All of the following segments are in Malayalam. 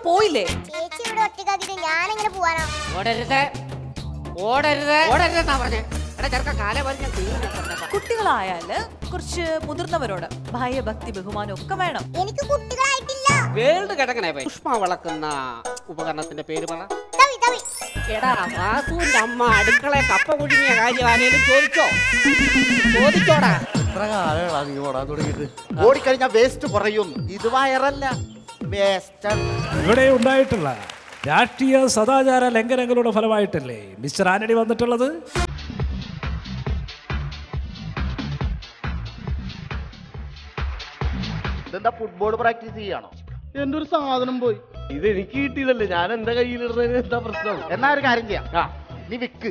പോയില്ലേ ചേച്ചി ഇവിടെ ഒറ്റക്കാക്കിട്ട് ഞാൻ എങ്ങനെ പോവാനാ ഓടരുത് ഓടരുത് ഓടരുതെന്നാ പറഞ്ഞേ എടാ ചെറുക്ക കാലേ പറഞ്ഞ തീർന്നു കുട്ടികളായാല് കുറച്ച് മുതിർന്നവരോട് ഭയഭക്തി ബഹുമാനം ഒക്കെ വേണം എനിക്ക് കുട്ടികളായിട്ടില്ല വേൾഡ് കിടക്കണേ പോയി പുഷ്പ വളക്കുന്ന ഉപകരണത്തിന്റെ പേര് പറ തവി തവി എടാ വാസുവിന്റെ അമ്മ അടുക്കളയെ കപ്പ കുഴുങ്ങിയ കാര്യം ആരെങ്കിലും ചോദിച്ചോ ചോദിച്ചോടാ എത്ര കാലങ്ങളാ നീ ഓടാൻ തുടങ്ങിയിട്ട് ഓടിക്കഴിഞ്ഞാൽ വേസ്റ്റ് കുറയും ഇത് വയറല്ല വേസ്റ്റ് ഇവിടെ ഉണ്ടായിട്ടുള്ള രാഷ്ട്രീയ സദാചാര ലംഘനങ്ങളുടെ ഫലമായിട്ടല്ലേ മിസ്റ്റർ ആന്റണി വന്നിട്ടുള്ളത് ഇതെന്താ ഫുട്ബോൾ പ്രാക്ടീസ് ചെയ്യാണോ എന്റെ ഒരു സാധനം പോയി ഇത് എനിക്ക് കിട്ടിയതല്ലേ ഞാൻ എന്റെ കയ്യിലിടുന്നതിന് എന്താ പ്രശ്നം എന്നാ ഒരു കാര്യം ചെയ്യാം ആ നീ വിക്ക്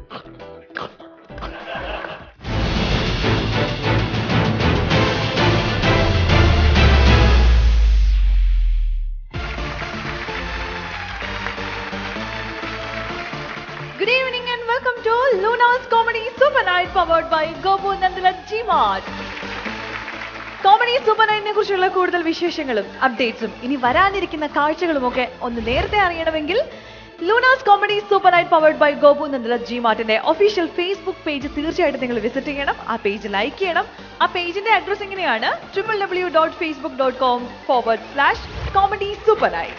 Good evening and welcome to Luna's Comedy Super Night powered by Gopu Nandala Gmart. Comedy super നൈറ്റിനെ കുറിച്ചുള്ള കൂടുതൽ വിശേഷങ്ങളും അപ്ഡേറ്റ്സും ഇനി വരാനിരിക്കുന്ന കാഴ്ചകളും ഒക്കെ ഒന്ന് നേരത്തെ അറിയണമെങ്കിൽ Luna's comedy super night powered by Gopu Nandala G മാർട്ടിന്റെ ഒഫീഷ്യൽ ഫേസ്ബുക്ക് പേജ് തീർച്ചയായിട്ടും നിങ്ങൾ വിസിറ്റ് ചെയ്യണം ആ പേജ് ലൈക്ക് ചെയ്യണം ആ പേജിന്റെ അഡ്രസ് എങ്ങനെയാണ് triple W dot Facebook dot com forward slash comedy super night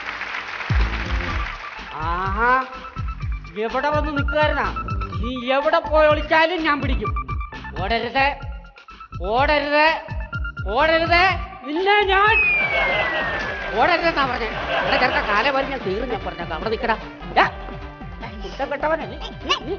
ആഹാ എവിടെ വന്ന് നിൽക്കുകാരനാ നീ എവിടെ പോയി ഒളിച്ചാലും ഞാൻ പിടിക്കും ഓടരുത് ഓടരുത് ഓടരുത് നിന്നെ ഞാൻ ഓടരുതെന്നാ പറഞ്ഞേ എടാ ചെറുക്ക കാലേ പറഞ്ഞ തീർന്നു ഞാൻ പറഞ്ഞേക്കാം അവിടെ നിൽക്കടാ ദാ, കുറ്റം കെട്ടവനെ നീ, നീ, നീ.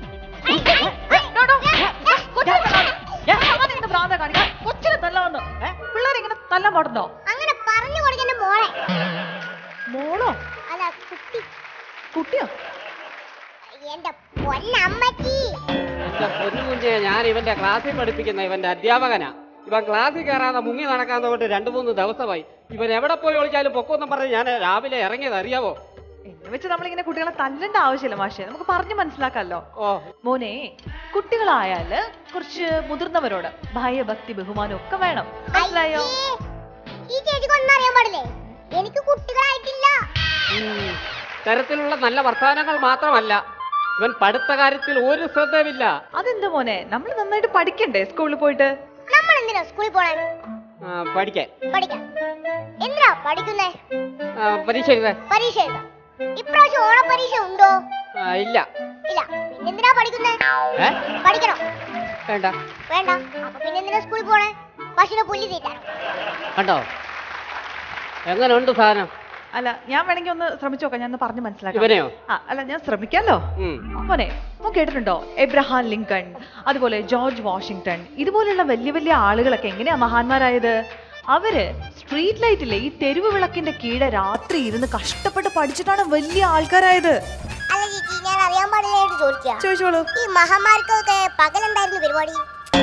കൊച്ചിനെ തല്ലാന്ന് പിള്ളേർ ഇങ്ങനെ തല്ലാൻ പാടുന്നോ അങ്ങനെ പറഞ്ഞു കൊടുക്കണ്ട മോളെ മോളോ അല്ല കുട്ടി കുട്ടിയോ എന്റെ പൊന്നമ്മച്ചി എന്റെ പൊന്നു കുഞ്ഞെ ഞാൻ ഇവന്റെ ക്ലാസ്സിൽ പഠിപ്പിക്കുന്ന ഇവന്റെ അധ്യാപകനാ ഇവൻ ക്ലാസ്സിൽ കയറാതെ മുങ്ങി നടക്കാൻ തൊട്ട് രണ്ടു മൂന്ന് ദിവസമായി ഇവൻ എവിടെ പോയി ഒളിച്ചാലും പൊക്കൊന്നും പറഞ്ഞ് ഞാൻ രാവിലെ ഇറങ്ങിയത് അറിയാവോ എന്ന് വെച്ച് നമ്മളിങ്ങനെ കുട്ടികളെ തല്ലേണ്ട ആവശ്യമില്ല മാഷെ നമുക്ക് പറഞ്ഞു മനസ്സിലാക്കാമല്ലോ ഓ മോനെ കുട്ടികളായാല് കുറച്ച് മുതിർന്നവരോട് ഭയഭക്തി ബഹുമാനം ഒക്കെ വേണം മനസ്സിലായോ അയ്യേ, ഈ ചേച്ചിക്ക് ഒന്നും അറിയാൻ പാടില്ലേ എനിക്ക് കുട്ടികളായിട്ടില്ല ഉം. തരത്തിലുള്ള നല്ല വർത്തമാനങ്ങൾ മാത്രമല്ല ഇവൻ പഠിത്ത കാര്യത്തിൽ ഒരു ശ്രദ്ധയുമില്ല അതെന്താ മോനെ നമ്മൾ നന്നായിട്ട് പഠിക്കണ്ടേ സ്കൂളിൽ പോയിട്ട് നമ്മൾ എന്തിനാ സ്കൂളിൽ പോണേ ആ, പഠിക്കാൻ പഠിക്കാൻ എന്തിനാ പഠിക്കുന്നേ ആ, പരീക്ഷ എഴുതാൻ പരീക്ഷ എഴുതാം ഇപ്രാവശ്യം ഓണപ്പരീക്ഷ ഉണ്ടോ ആ, ഇല്ല ഇല്ല പിന്നെന്തിനാ പഠിക്കുന്നേ ഏ പഠിക്കണോ വേണ്ട വേണ്ട അപ്പൊ പിന്നെ എന്തിനാ സ്കൂളിൽ പോണേ പശുവിനെ പുല്ല് തീറ്റാനോ കണ്ടോ എങ്ങനെ ഉണ്ട് സാധനം അല്ല ഞാൻ വേണമെങ്കിൽ ഒന്ന് ശ്രമിച്ചു നോക്കാം ഞാൻ ഒന്ന് പറഞ്ഞു മനസ്സിലാക്കാം ഇവനെയോ ആ അല്ല ഞാൻ ശ്രമിക്കാലോ ഉം. മോനെ മോൻ കേട്ടിട്ടുണ്ടോ എബ്രഹാം ലിങ്കൺ അതുപോലെ ജോർജ് വാഷിങ്ടൺ ഇതുപോലെയുള്ള വലിയ വലിയ ആളുകളൊക്കെ എങ്ങനെയാ മഹാന്മാരായത് അവര് സ്ട്രീറ്റ് ലൈറ്റിലെ ഈ തെരുവ് വിളക്കിന്റെ കീഴെ രാത്രി ഇരുന്ന് കഷ്ടപ്പെട്ട് പഠിച്ചിട്ടാണ് വലിയ ആൾക്കാരായത് അല്ല ചേച്ചി ഞാൻ അറിയാൻ പാടില്ലായിട്ട് ചോദിക്കുക ചോദിച്ചോളൂ ഈ മഹാമാർക്കൊക്കെ പകലെന്തായിരുന്നു പരിപാടി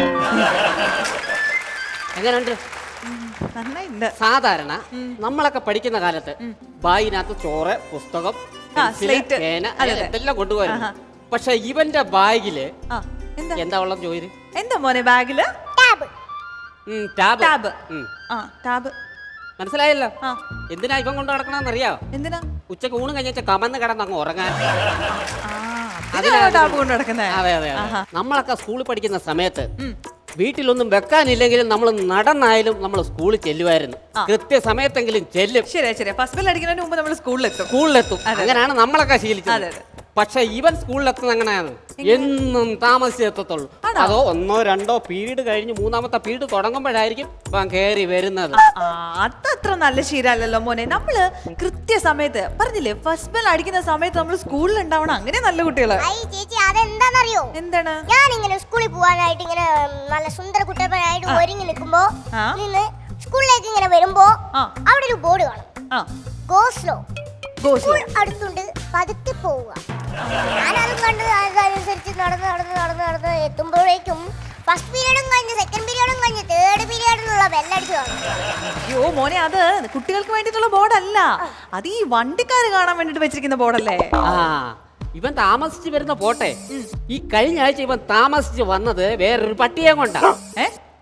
എങ്ങനെയുണ്ട് നന്നായിട്ടുണ്ട് സാധാരണ നമ്മളൊക്കെ പഠിക്കുന്ന കാലത്ത് ബാഗിനകത്ത് ചോറ് പുസ്തകം ആ, പെൻസില്, slate. പേന അതെ, അതെ. ഇതെല്ലാം കൊണ്ടുപോയിരുന്നു ആഹാ. പക്ഷെ ഇവന്റെ ബാഗില് ആ എന്താ എന്താ ഉള്ളത് ചോദിച്ചു എന്താ മോനെ ബാഗില് ടാബ് ടാബ് ടാബ് ഉം. ആ ടാബ് മനസ്സിലായല്ലോ ആ എന്തിനാ ഇവൻ കൊണ്ട് നടക്കണമെന്ന് അറിയാവോ എന്തിനാ ഉച്ചക്ക് ഊണ് കഴിഞ്ഞ കമന്ന് കിടന്ന് അങ്ങ് ഉറങ്ങാൻ ആ അതിനാ അതിനാണോ ടാബ് കൊണ്ട് നടക്കുന്നത് അതെ അതെ അതെ. ആഹാ. നമ്മളൊക്കെ സ്കൂളിൽ പഠിക്കുന്ന സമയത്ത് ഉം. വീട്ടിലൊന്നും വെക്കാനില്ലെങ്കിലും നമ്മൾ നടന്നായാലും നമ്മൾ സ്കൂളിൽ ചെല്ലുമായിരുന്നു ആ. കൃത്യസമയത്തെങ്കിലും ചെല്ലും ശരിയാ ശരിയാ ഫസ്റ്റ് ബെൽ അടിക്കുന്നതിന് മുമ്പ് നമ്മൾ സ്കൂളിലെത്തും സ്കൂളിലെത്തും അതെ. അങ്ങനെയാണ് നമ്മളൊക്കെ അതെ, ശീലിച്ചത് അതെ. പക്ഷെ ഇവൻ സ്കൂളിലെത്തുന്നത് എങ്ങനെയാണ് എന്നും താമസിച്ച് എത്തത്തുള്ളൂ ആണോ? അതോ ഒന്നോ രണ്ടോ പീരീഡ് കഴിഞ്ഞ് മൂന്നാമത്തെ പീരീഡ് തുടങ്ങുമ്പോഴായിരിക്കും ഇവൻ കയറി വരുന്നത് ആ അതത്ര നല്ല ശീലമല്ലല്ലോ മോനെ നമ്മള് കൃത്യസമയത്ത് പറഞ്ഞില്ലേ ഫസ്റ്റ് ബെൽ അടിക്കുന്ന സമയത്ത് നമ്മൾ സ്കൂളിൽ ഉണ്ടാവണം അങ്ങനെ നല്ല കുട്ടികള് ഐ ചേച്ചി അതെന്താന്നറിയോ എന്താണ് ഞാൻ ഇങ്ങനെ സ്കൂളിൽ പോകാനായിട്ട് ഇങ്ങനെ ഉം, നല്ല സുന്ദര കുട്ടപ്പനായിട്ട് ഒരുങ്ങി നിൽക്കുമ്പോ ആ. നിന്ന് സ്കൂളിലേക്ക് ഇങ്ങനെ വരുമ്പോ ആ. അവിടെ ഒരു ബോർഡ് കാണും ആ ഗോസ്ലോ Go slow. സ്കൂൾ അടുത്തുണ്ട് പതുക്കെ പോവുക ഞാനതും കണ്ട് അതനുസരിച്ച് നടന്ന് നടന്ന് നടന്ന് നടന്ന് എത്തുമ്പോഴേക്കും ഫസ്റ്റ് പീരീഡും കഴിഞ്ഞ് സെക്കൻഡ് പീരീഡും കഴിഞ്ഞ് തേർഡ് പീരീഡിനുള്ള ബെല്ലടിച്ച് കാണും അയ്യോ മോനെ അത് കുട്ടികൾക്ക് വേണ്ടിയിട്ടുള്ള ബോർഡല്ല അത് ഈ വണ്ടിക്കാര് കാണാൻ വേണ്ടിട്ട് വെച്ചിരിക്കുന്ന ബോർഡല്ലേ ആ ഇവൻ താമസിച്ച് വരുന്ന പോട്ടെ ഈ കഴിഞ്ഞ ആഴ്ച ഇവൻ താമസിച്ച് വന്നത് വേറൊരു പട്ടിയെ കൊണ്ടാ ഏ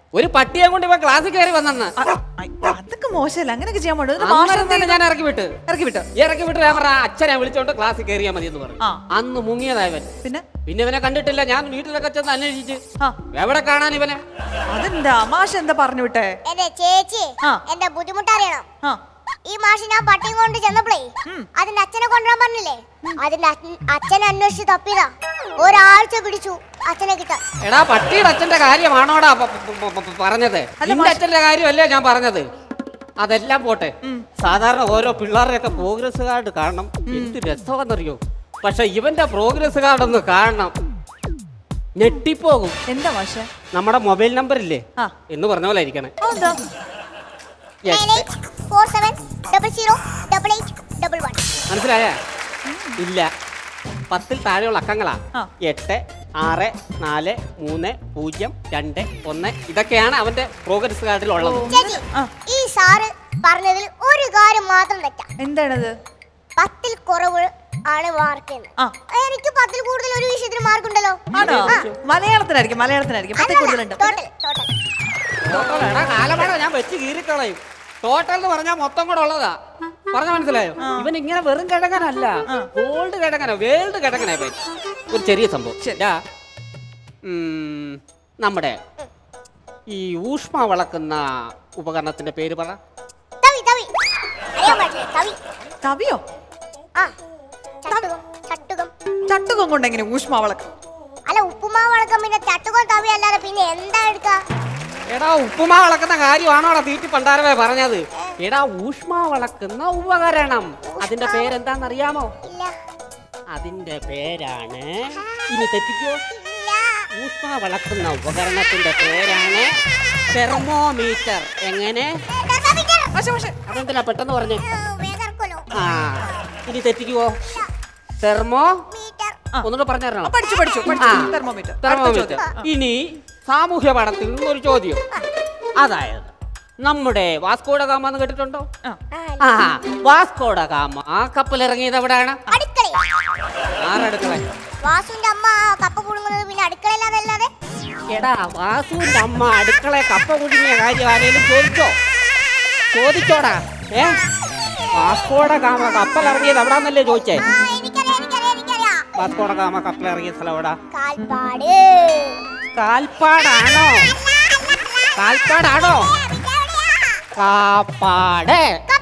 ഒരു പട്ടിയെ കൊണ്ട് ഇവൻ ക്ലാസ്സിൽ കയറി വന്നെന്ന് അ- ഐ, അതൊക്കെ മോശമല്ല അങ്ങനെയൊക്കെ ചെയ്യാൻ പാടും എന്നിട്ട് മാഷ് അന്നേരം എന്ത് തന്നെ ചെയ്തു? ഞാൻ ഇറക്കി വിട്ട് ഇറക്കി വിട്ടോ ഇറക്കി വിട്ട് ഞാൻ പറഞ്ഞ അച്ഛനെ വിളിച്ചോണ്ട് ക്ലാസ്സിൽ കയറിയാൽ മതി എന്ന് പറഞ്ഞു ആ. അന്ന് മുങ്ങിയതായവൻ പിന്നെ പിന്നെ ഇവനെ കണ്ടിട്ടില്ല ഞാൻ വീട്ടിലൊക്കെ ചെന്ന് അന്വേഷിച്ച് ആ എവിടെ കാണാൻ ഇവനെ അതെന്താ മാഷ് എന്താ പറഞ്ഞു വിട്ടേ എന്റെ ചേച്ചി ആ. എന്റെ ബുദ്ധിമുട്ട് അറിയണം ആ ഈ മാഷി ഞാൻ പട്ടിയും കൊണ്ട് ചെന്നപ്പോഴേ ഉം. അതിന്റെ അച്ഛനെ കൊണ്ടുവരാൻ പറഞ്ഞില്ലേ അതിന്റെ അച്ഛൻ- അച്ഛനെ അന്വേഷിച്ച് തപ്പിയതാ ഒരാഴ്ച പിടിച്ചു അച്ഛനെ കിട്ടാൻ എടാ പട്ടിയുടെ അച്ഛന്റെ കാര്യമാണോടാ പ- പ- പ- പ- പറഞ്ഞത് അല്ല, നിന്റെ മാഷ്- അച്ഛന്റെ കാര്യമല്ലേ ഞാൻ പറഞ്ഞത് അതെല്ലാം പോട്ടെ സാധാരണ ഓരോ പിള്ളേരുടെയൊക്കെ പ്രോഗ്രസ് കാർഡ് കാണണം എന്ത് രസമാണെന്നറിയോ പക്ഷെ ഇവന്റെ പ്രോഗ്രസ് കാർഡ് ഒന്ന് കാണണം ഞെട്ടിപ്പോകും എന്താ മാഷെ നമ്മുടെ മൊബൈൽ നമ്പർ ഇല്ലേ ആ. എന്ന് പറഞ്ഞ പോലെ ഇരിക്കണേ എന്താ Yes. Nine eight four seven double zero double eight double one മനസ്സിലായ ഇല്ല പത്തിൽ താഴെയുള്ള അക്കങ്ങളാ ആ. എട്ട് ആറ് നാല് മൂന്ന് പൂജ്യം രണ്ട് ഒന്ന് ഇതൊക്കെയാണ് അവന്റെ പ്രോഗ്രസ് കാർഡിൽ ഉള്ളത് ചേച്ചി ആ. ഈ സാറ് പറഞ്ഞതിൽ ഒരു കാര്യം മാത്രം തെറ്റാ എന്താണത് പത്തിൽ കുറവ് ആണ് മാർക്ക് എന്ന് ആ. എനിക്ക് പത്തിൽ കൂടുതൽ ഒരു വിഷയത്തിന് മാർക്ക് ഉണ്ടല്ലോ ആണോ മലയാളത്തിനായിരിക്കും മലയാളത്തിനായിരിക്കും പത്തിൽ കൂടുതലുണ്ട് ടോട്ടൽ ടോട്ടൽ ടോട്ടൽ എടാ കാലമാണ് ഞാൻ വെച്ച് കീറിക്കളയും ടോട്ടൽ എന്ന് പറഞ്ഞാൽ മൊത്തം കൂടെ ഉള്ളതാ പറഞ്ഞ മനസ്സിലായോ ഇവൻ ഇങ്ങനെ വെറും കിഴങ്ങനല്ല ഗോൾഡ് കിഴങ്ങന വേൾഡ് കിഴങ്ങന ഇവൻ ഒരു ചെറിയ സംഭവം ശരി. ഡാ, ഉം, നമ്മുടെ ഈ ഊഷ്മ വളക്കുന്ന ഉപകരണത്തിന്റെ പേര് പറ തവി തവി അറിയാൻ പാടില്ല തവി തവിയോ ആ ചട്ടുകം ചട്ടുകം ചട്ടുകം കൊണ്ട് എങ്ങനെ ഊഷ്മാവളക്ക് അല്ല ഉപ്പുമാവ് അടക്കം പിന്നെ ചട്ടുകം തവി അല്ലാതെ പിന്നെ എന്താ എടുക്ക എടാ ഉപ്പുമാ വളക്കുന്ന കാര്യമാണോടാ തീറ്റി പണ്ടാരവേ പറഞ്ഞത് എടാ ഊഷ്മ വളക്കുന്ന ഉപകരണം അതിന്റെ പേരെന്താണെന്നറിയാമോ ഇല്ല അതിന്റെ പേരാണ് ഇനി തെറ്റിക്കോ ഇല്ല ഊഷ്മ വളക്കുന്ന ഉപകരണത്തിന്റെ പേരാണ് തെർമോമീറ്റർ എങ്ങനെ തെർമോമീറ്റർ. പക്ഷെ പക്ഷെ അതെന്തിനാ പെട്ടെന്ന് പറഞ്ഞേ ഏ, വേഗർക്കുമല്ലോ. ആ ഇനി തെറ്റിക്കുവോ തെർമോ മീറ്റർ. ഒന്നുകൂടെ പറഞ്ഞു തരണോ പഠിച്ചു പഠിച്ചു പഠിച്ചു തെർമോമീറ്റർ അടുത്ത തെർമോമീറ്റർ ചോദ്യം ഇനി സാമൂഹ്യ പഠനത്തിൽ നിന്നൊരു ചോദ്യം അതായത് നമ്മുടെ വാസ്കോഡ ഗാമ എന്ന് കേട്ടിട്ടുണ്ടോ ആ. ആ, ആ വാസ്കോഡ ഗാമ കപ്പലിറങ്ങിയത് എവിടെയാണ് അടുക്കള ആറടുക്കള വാസുവിന്റെ അമ്മ കപ്പ പുഴുങ്ങുന്നത് പിന്നെ അടുക്കളയില്ലാതല്ലാതെ എടാ വാസുവിന്റെ അമ്മ അടുക്കള കപ്പ കുടുങ്ങിയ കാര്യം ആരെങ്കിലും ചോദിച്ചോ ചോദിച്ചോടാ ഏ വാസ്കോഡ ഗാമ കപ്പലിറങ്ങിയത് എവിടാന്നല്ലേ ചോദിച്ചേ ആ എനിക്കറിയാം എനിക്കറിയാം എനിക്കറിയാം വാസ്കോഡ ഗാമ കപ്പലിറങ്ങിയ സ്ഥലം എവിടാ കാൽപ്പാട് കാൽപ്പാടാണോ കാൽപ്പാടാണോ കാപ്പാട്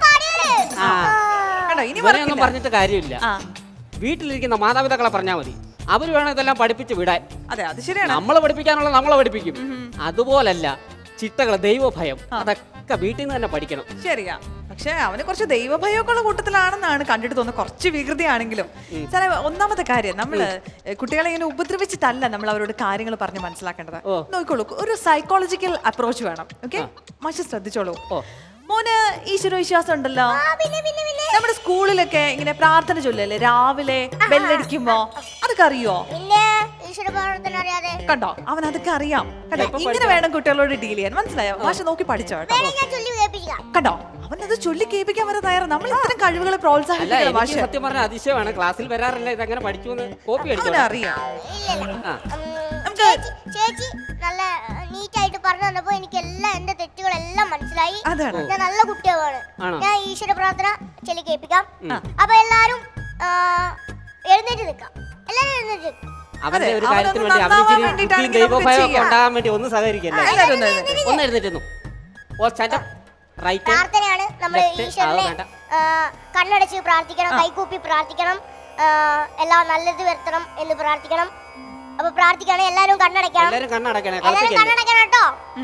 ആ കണ്ടോ ഇനി ഇവരെയൊന്നും മറക്കില്ല. പറഞ്ഞിട്ട് കാര്യമില്ല ആ വീട്ടിലിരിക്കുന്ന മാതാപിതാക്കളെ പറഞ്ഞാൽ മതി അവർ വേണം ഇതെല്ലാം പഠിപ്പിച്ച് വിടാൻ അതെ അത് ശരിയാണ് നമ്മളെ പഠിപ്പിക്കാനുള്ള നമ്മളെ പഠിപ്പിക്കും അതുപോലല്ല ചിട്ടകള് ദൈവഭയം അതൊക്കെ വീട്ടിൽ നിന്ന് തന്നെ പഠിക്കണം ശരിയാ പക്ഷെ അവന് കുറച്ച് ദൈവഭയമൊക്കെ ഉള്ള കൂട്ടത്തിലാണെന്നാണ് കണ്ടിട്ട് തോന്നുന്നത് കുറച്ച് വികൃതിയാണെങ്കിലും സാറേ ഒന്നാമത്തെ കാര്യം നമ്മള് കുട്ടികളെ ഇങ്ങനെ ഉപദ്രവിച്ചിട്ടല്ല നമ്മൾ അവരോട് കാര്യങ്ങൾ പറഞ്ഞ് മനസ്സിലാക്കേണ്ടത് ഓ. നോക്കിക്കോളൂ ഒരു സൈക്കോളജിക്കൽ അപ്രോച്ച് വേണം ഓക്കെ മാഷ് ശ്രദ്ധിച്ചോളൂ ഓ. മോന് ഈശ്വര വിശ്വാസം ഉണ്ടല്ലോ ആ പിന്നെ പിന്നെ പിന്നെ നമ്മുടെ സ്കൂളിലൊക്കെ ഇങ്ങനെ പ്രാർത്ഥന ചൊല്ലല്ലേ രാവിലെ ബെല്ലടിക്കുമ്പോ അതൊക്കെ അറിയോ പിന്നെ ഈശ്വര പ്രവർത്തനം അറിയാതെ കണ്ടോ അവൻ അതൊക്കെ അറിയാം കണ്ടോ ഇങ്ങനെ വേണം കുട്ടികളോട് ഡീൽ ചെയ്യാൻ മനസ്സിലായോ മാഷ് നോക്കി പഠിച്ചോ കേട്ടോ വേണേ ഞാൻ ചൊല്ലി കേൾപ്പിക്കാം കണ്ടോ അവൻ അത് ചൊല്ലി കേൾപ്പിക്കാൻ വരെ തയ്യാറാണ് നമ്മൾ ഇത്തരം കഴിവുകളെ അല്ല പ്രോത്സാഹിപ്പിക്കണം എനിക്ക് മാഷ് സത്യം പറഞ്ഞ അതിശയമാണ് ക്ലാസ്സിൽ വരാറില്ല ഇതെങ്ങനെ പഠിച്ചു എന്ന് കോപ്പി അവനെ അടിച്ചോ അറിയാം ഇല്ലല്ല ആ ഉം, ചേച്ചി ചേച്ചി നല്ല നീറ്റ് ആയിട്ട് പറഞ്ഞു തന്നപ്പോ എനിക്ക് എല്ലാം എന്റെ തെറ്റുകളെല്ലാം മനസ്സിലായി അതാണ്. ഞാൻ നല്ല കുട്ടിയാണ് ആണോ? ഞാൻ ഈശ്വര പ്രാർത്ഥന ചൊല്ലി കേൾപ്പിക്കാം അപ്പൊ എല്ലാരും ആ, എഴുന്നേറ്റ് നിൽക്കാം എല്ലാരും എഴുന്നേറ്റ് നിൽക്കാം അവന്റെ അതെ, ഒരു അവനൊന്ന് കാര്യത്തിന് വേണ്ടി നന്നാവാൻ അവന് വേണ്ടിയിട്ടാണെങ്കിൽ ഇച്ചിരി നമുക്ക് ദൈവഭയം ഒക്കെ ചെയ്യാം. ഉണ്ടാകാൻ വേണ്ടി ഒന്ന് സഹകരിക്കല്ലേ എല്ലാവരും ഒന്ന് എഴുന്നേറ്റ്. ഒന്ന് എഴുന്നേറ്റുന്നു ഓ സ്റ്റാൻഡ് റൈറ്റ് പ്രാർത്ഥനയാണ് നമ്മൾ Left, ഈശ്വരനെ അത് വേണ്ട. ആ, കണ്ണടച്ച് പ്രാർത്ഥിക്കണം കൈകൂപ്പി പ്രാർത്ഥിക്കണം ആ, എല്ലാം നല്ലത് വരുത്തണം എന്ന് പ്രാർത്ഥിക്കണം അപ്പൊ പ്രാർത്ഥിക്കാണ് എല്ലാരും കണ്ണടയ്ക്കണം എല്ലാരും കണ്ണടക്കണേ എല്ലാരും കളിപ്പിക്കല്ലേ കണ്ണടയ്ക്കണം കേട്ടോ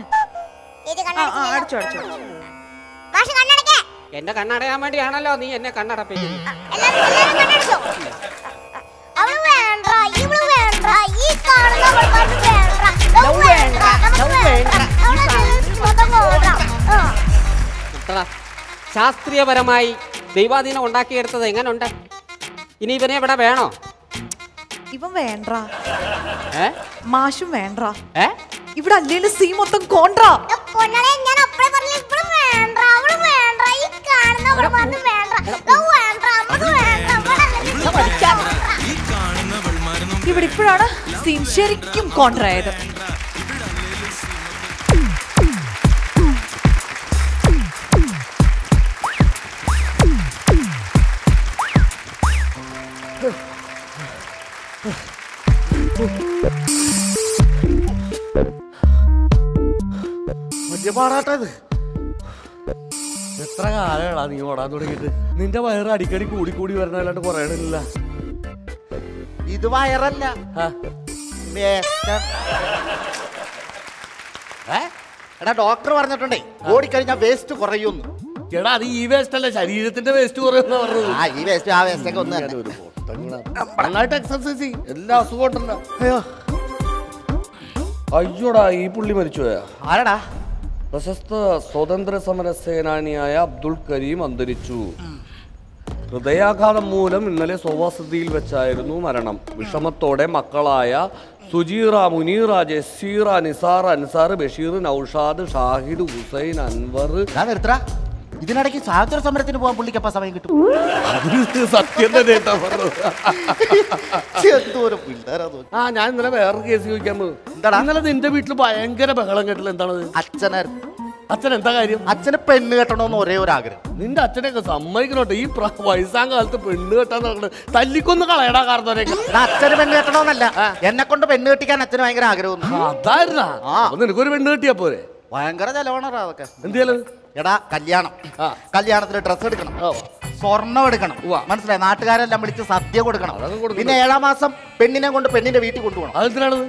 ഇത് ആ, ആ, കണ്ണടച്ചില്ലല്ലോ അടിച്ചോ അടിച്ചോ മാഷ് കണ്ണടക്കേ എന്റെ കണ്ണടയാൻ വേണ്ടിയാണല്ലോ നീ എന്നെ കണ്ണടപ്പിക്കുന്നത് എല്ലാരും എല്ലാരും കണ്ണടച്ചോ അവള് വേണ്ട ഇവള് വേണ്ട ഈ കാണുന്നവൾ വന്ന് വേണ്ട ലവ് വേണ്ട നമുക്ക് വേണ്ട അവളെ ദേഷ്യം മൊത്തം വേണ്ട ആ. നിർത്തടാ. ശാസ്ത്രീയപരമായി ദൈവാധീനം ഉണ്ടാക്കിയെടുത്തത് എങ്ങനുണ്ട് ഇനി ഇവനെ ഇവിടെ വേണോ ഇവൻ വേണ്ട ഏ മാഷും വേണ്ട ഏ ഇവിടെ അല്ലേലും സീ മൊത്തം കോൺട്രാ എ, പൊന്നളെ ഞാൻ അപ്പഴേ പറഞ്ഞു ഇവള് വേണ്ട അവള് വേണ്ട ഈ കാണുന്നവൾ വന്ന് വേണ്ട ലവ് വേണ്ട നമുക്ക് വേണ്ട അവളെ ഇവിടെ ഇപ്പോഴാണ് സീൻ ശരിക്കും കോൺട്രാ ആയത് വലിയ പാടാട്ടത് എത്ര കാലങ്ങളാ നീ ഓടാൻ തുടങ്ങിയിട്ട് നിന്റെ വയറ് അടിക്കടി കൂടി കൂടി വരണല്ലാണ്ട് കുറയണില്ല ഇത് വയറല്ല ആ. വേസ്റ്റൻ. ഏ? എടാ ഡോക്ടർ പറഞ്ഞിട്ടുണ്ടേ ഓടിക്കഴിഞ്ഞാൽ വേസ്റ്റ് കുറയുന്നു എടാ അത് ഈ വേസ്റ്റ് അല്ല ശരീരത്തിന്റെ വേസ്റ്റ് കുറയുന്ന പറഞ്ഞത് ആ ഈ വേസ്റ്റ് ആ വേസ്റ്റ് ഒക്കെ ഒന്ന് ഞാൻ തന്നെ. ഒരു പൊട്ടങ്ങളാ. നന്നായിട്ട് എക്സർസൈസ് ചെയ്യ് എല്ലാ അസുഖം ഉണ്ടല്ലോ അയ്യോ അയ്യോടാ ഈ പുള്ളി മരിച്ചുപോയാ ആരടാ പ്രശസ്ത സ്വതന്ത്ര സമര സേനാനിയായ അബ്ദുൾ കരീം അന്തരിച്ചു ഹൃദയാഘാതം മൂലം ഇന്നലെ സ്വവസതിയിൽ വെച്ചായിരുന്നു മരണം വിഷമത്തോടെ മക്കളായ സുജീറ മുനീറ ജസീറ നിസാർ അൻസാർ ബഷീർ നൌഷാദ് ഷാഹിദ് ഹുസൈൻ അൻവർ ഞാൻ നിർത്തറ ഇതിനിടയ്ക്ക് സ്വാതന്ത്ര്യ സമരത്തിന് പോകാൻ പുള്ളിക്കപ്പ സമയം കിട്ടും സത്യം തന്നെ കേട്ടോ പറഞ്ഞത്. എന്തോരം പിള്ളേരാ നോക്ക്. ആ ഞാൻ ഇന്നലെ വേറൊരു കേസ് ചോദിക്കാൻ പോയി എന്താടാ? ഇന്നലെ നിന്റെ വീട്ടിൽ ഭയങ്കര ബഹളം കേട്ടില്ല എന്താണത് അച്ഛനെ അച്ഛൻ എന്താ കാര്യം അച്ഛന് പെണ്ണ് കെട്ടണമെന്ന് ഒരേ ഒരു ആഗ്രഹം നിന്റെ അച്ഛനെയൊക്കെ സമ്മതിക്കണോട്ടെ ഈ പ്ര- വയസ്സാം കാലത്ത് പെണ്ണ് കെട്ടാൻ നടക്കുന്നത് തല്ലിക്കൊന്ന് കളയടാ കാർന്നവരെയൊക്കെ എടാ, അച്ഛന് പെണ്ണ് കെട്ടണമെന്നല്ല എന്നെ കൊണ്ട് പെണ്ണ് കെട്ടിക്കാൻ അച്ഛന് ഭയങ്കര ആഗ്രഹം അതായിരുന്നാ ആ. അപ്പൊ നിനക്കൊരു പെണ്ണ് കിട്ടിയാ പോരെ ഭയങ്കര ചെലവാണോ അതൊക്കെ എന്ത് ചെയ്യല് എടാ കല്യാണം ആ. കല്യാണത്തിന് ഡ്രസ്സ് എടുക്കണം ഓ. സ്വർണം എടുക്കണം ഉവ്വ. മനസ്സിലായി നാട്ടുകാരെല്ലാം വിളിച്ച് സദ്യ കൊടുക്കണം അതൊക്കെ കൊടുക്കണം. പിന്നെ ഏഴാം മാസം പെണ്ണിനെ കൊണ്ട് പെണ്ണിന്റെ വീട്ടിൽ കൊണ്ടുപോകണം അതെന്തിനാണത്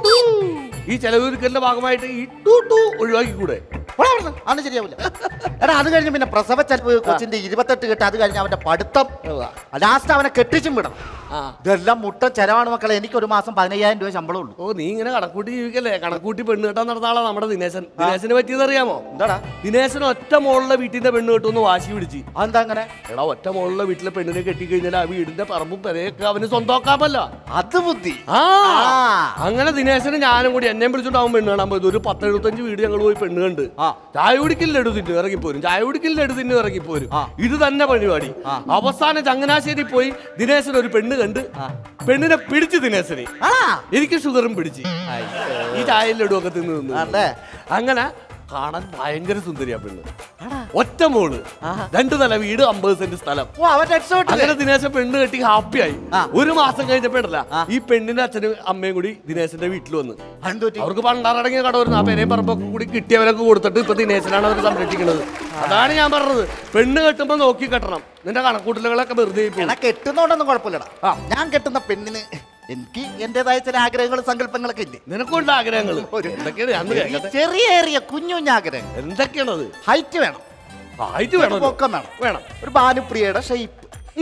ഈ ചെലവൊരുക്കലിന്റെ ഭാഗമായിട്ട് ഈ ടൂ ടൂ ഒഴിവാക്കിക്കൂടെ പോടാ അവിടുന്ന്. അതൊന്നും ശരിയാവില്ല എടാ അത് കഴിഞ്ഞ് പിന്നെ പ്രസവ ചെലവ് കൊച്ചിന്റെ ഇരുപത്തെട്ട് കെട്ട് അത് കഴിഞ്ഞ് അവന്റെ പഠിത്തം ഉവ്വ. ലാസ്റ്റ് അവനെ കെട്ടിച്ചും വിടണം ആ. ഇതെല്ലാം മുട്ട ചെലവാണ് മക്കളെ എനിക്ക് ഒരു മാസം പതിനയ്യായിരം രൂപ ശമ്പളം ഉള്ളൂ ഓ നീ ഇങ്ങനെ കണക്കൂട്ടി ജീവിക്കല്ലേ കണക്കൂട്ടി പെണ്ണ് കെട്ടാൻ നടന്ന ആളാ നമ്മുടെ ദിനേശൻ ദിനേശന് പറ്റിയത് അറിയാമോ എന്താടാ ദിനേശൻ ഒറ്റ മോളിലെ വീട്ടിന്റെ പെണ്ണ് കെട്ടുമെന്ന് വാശി പിടിച്ച് അതെന്താ അങ്ങനെ എടാ ഒറ്റ മോളിലെ വീട്ടിലെ പെണ്ണിനെ കെട്ടി കഴിഞ്ഞാൽ ആ വീടിന്റെ പറമ്പും പെരയൊക്കെ അവന് സ്വന്തമാക്കാമല്ലോ അത് ബുദ്ധി ആ ആ. അങ്ങനെ ദിനേശന് ഞാനും കൂടി എന്നെ വിളിച്ചോണ്ടാവും പെണ്ണ് കാണാൻ പോയത് ഒരു പത്ത് എഴുപത്തഞ്ച് വീട് ഞങ്ങൾ പോയി പെണ്ണ് കണ്ട് ആ. ചായ കുടിക്കില്ല എടു തിന്നു ഇറങ്ങിപ്പോരും ചായ കുടിക്കില്ല എടു തിന്നു ഇറങ്ങിപ്പോരും ആ. ഇത് തന്നെ പരിപാടി അവസാനം ചങ്ങനാശ്ശേരി പോയി ദിനേശൻ ഒരു പെണ്ണ് കണ്ട് പെണ്ണിനെ പിടിച്ച് ദിനേശന് ആ എനിക്ക് ഷുഗറും പിടിച്ച് ഈ ചായയിൽ ലഡുവൊക്കെ തിന്ന് തിന്ന് അല്ലേ? അങ്ങനെ കാണാൻ ഭയങ്കര സുന്ദരിയാ പെണ്ണ് ഒറ്റ മോള് രണ്ടു തല വീട് അമ്പത് സെന്റ് സ്ഥലം ഓ അവൻ രക്ഷപ്പെട്ടില്ലേ അങ്ങനെ ദിനേശൻ പെണ്ണ് കെട്ടി ഹാപ്പിയായി ആ. ഒരു മാസം കഴിഞ്ഞപ്പോഴല്ല ഈ പെണ്ണിന്റെ അച്ഛനും അമ്മയും കൂടി ദിനേശന്റെ വീട്ടിൽ വന്ന് അതെന്ത് പറ്റി? അവർക്ക് പണ്ടാറടങ്ങിയ കട വരുന്നു ആ പെരയും പറമ്പൊക്കെ കൂടി കിട്ടിയവരൊക്കെ കൊടുത്തിട്ട് ഇപ്പൊ ദിനേശനാണ് അവർ സംരക്ഷിക്കുന്നത് അതാണ് ഞാൻ പറഞ്ഞത് പെണ്ണ് കെട്ടുമ്പോ നോക്കി കെട്ടണം നിന്റെ കണക്കൂട്ടലുകളൊക്കെ വെറുതെ ആയി പോകും. എടാ കെട്ടുന്നോണ്ടൊന്നും കുഴപ്പമില്ലടാ ആ. ഞാൻ കെട്ടുന്ന പെണ്ണിന് എനിക്ക് എന്റേതായ ചില ആഗ്രഹങ്ങളും സങ്കല്പങ്ങളൊക്കെ ഇല്ലേ നിനക്കുണ്ട് ആഗ്രഹങ്ങൾ എന്തൊക്കെയാണ് ഞാൻ ഒന്ന് കേൾക്കട്ടെ ചെറിയ ചെറിയ കുഞ്ഞു കുഞ്ഞു ആഗ്രഹം എന്തൊക്കെയാണത് ഹൈറ്റ് വേണം ആയിട്ട് വേണം പൊക്കം വേണം വേണം ഒരു ഭാനുപ്രിയയുടെ ഷേപ്പ്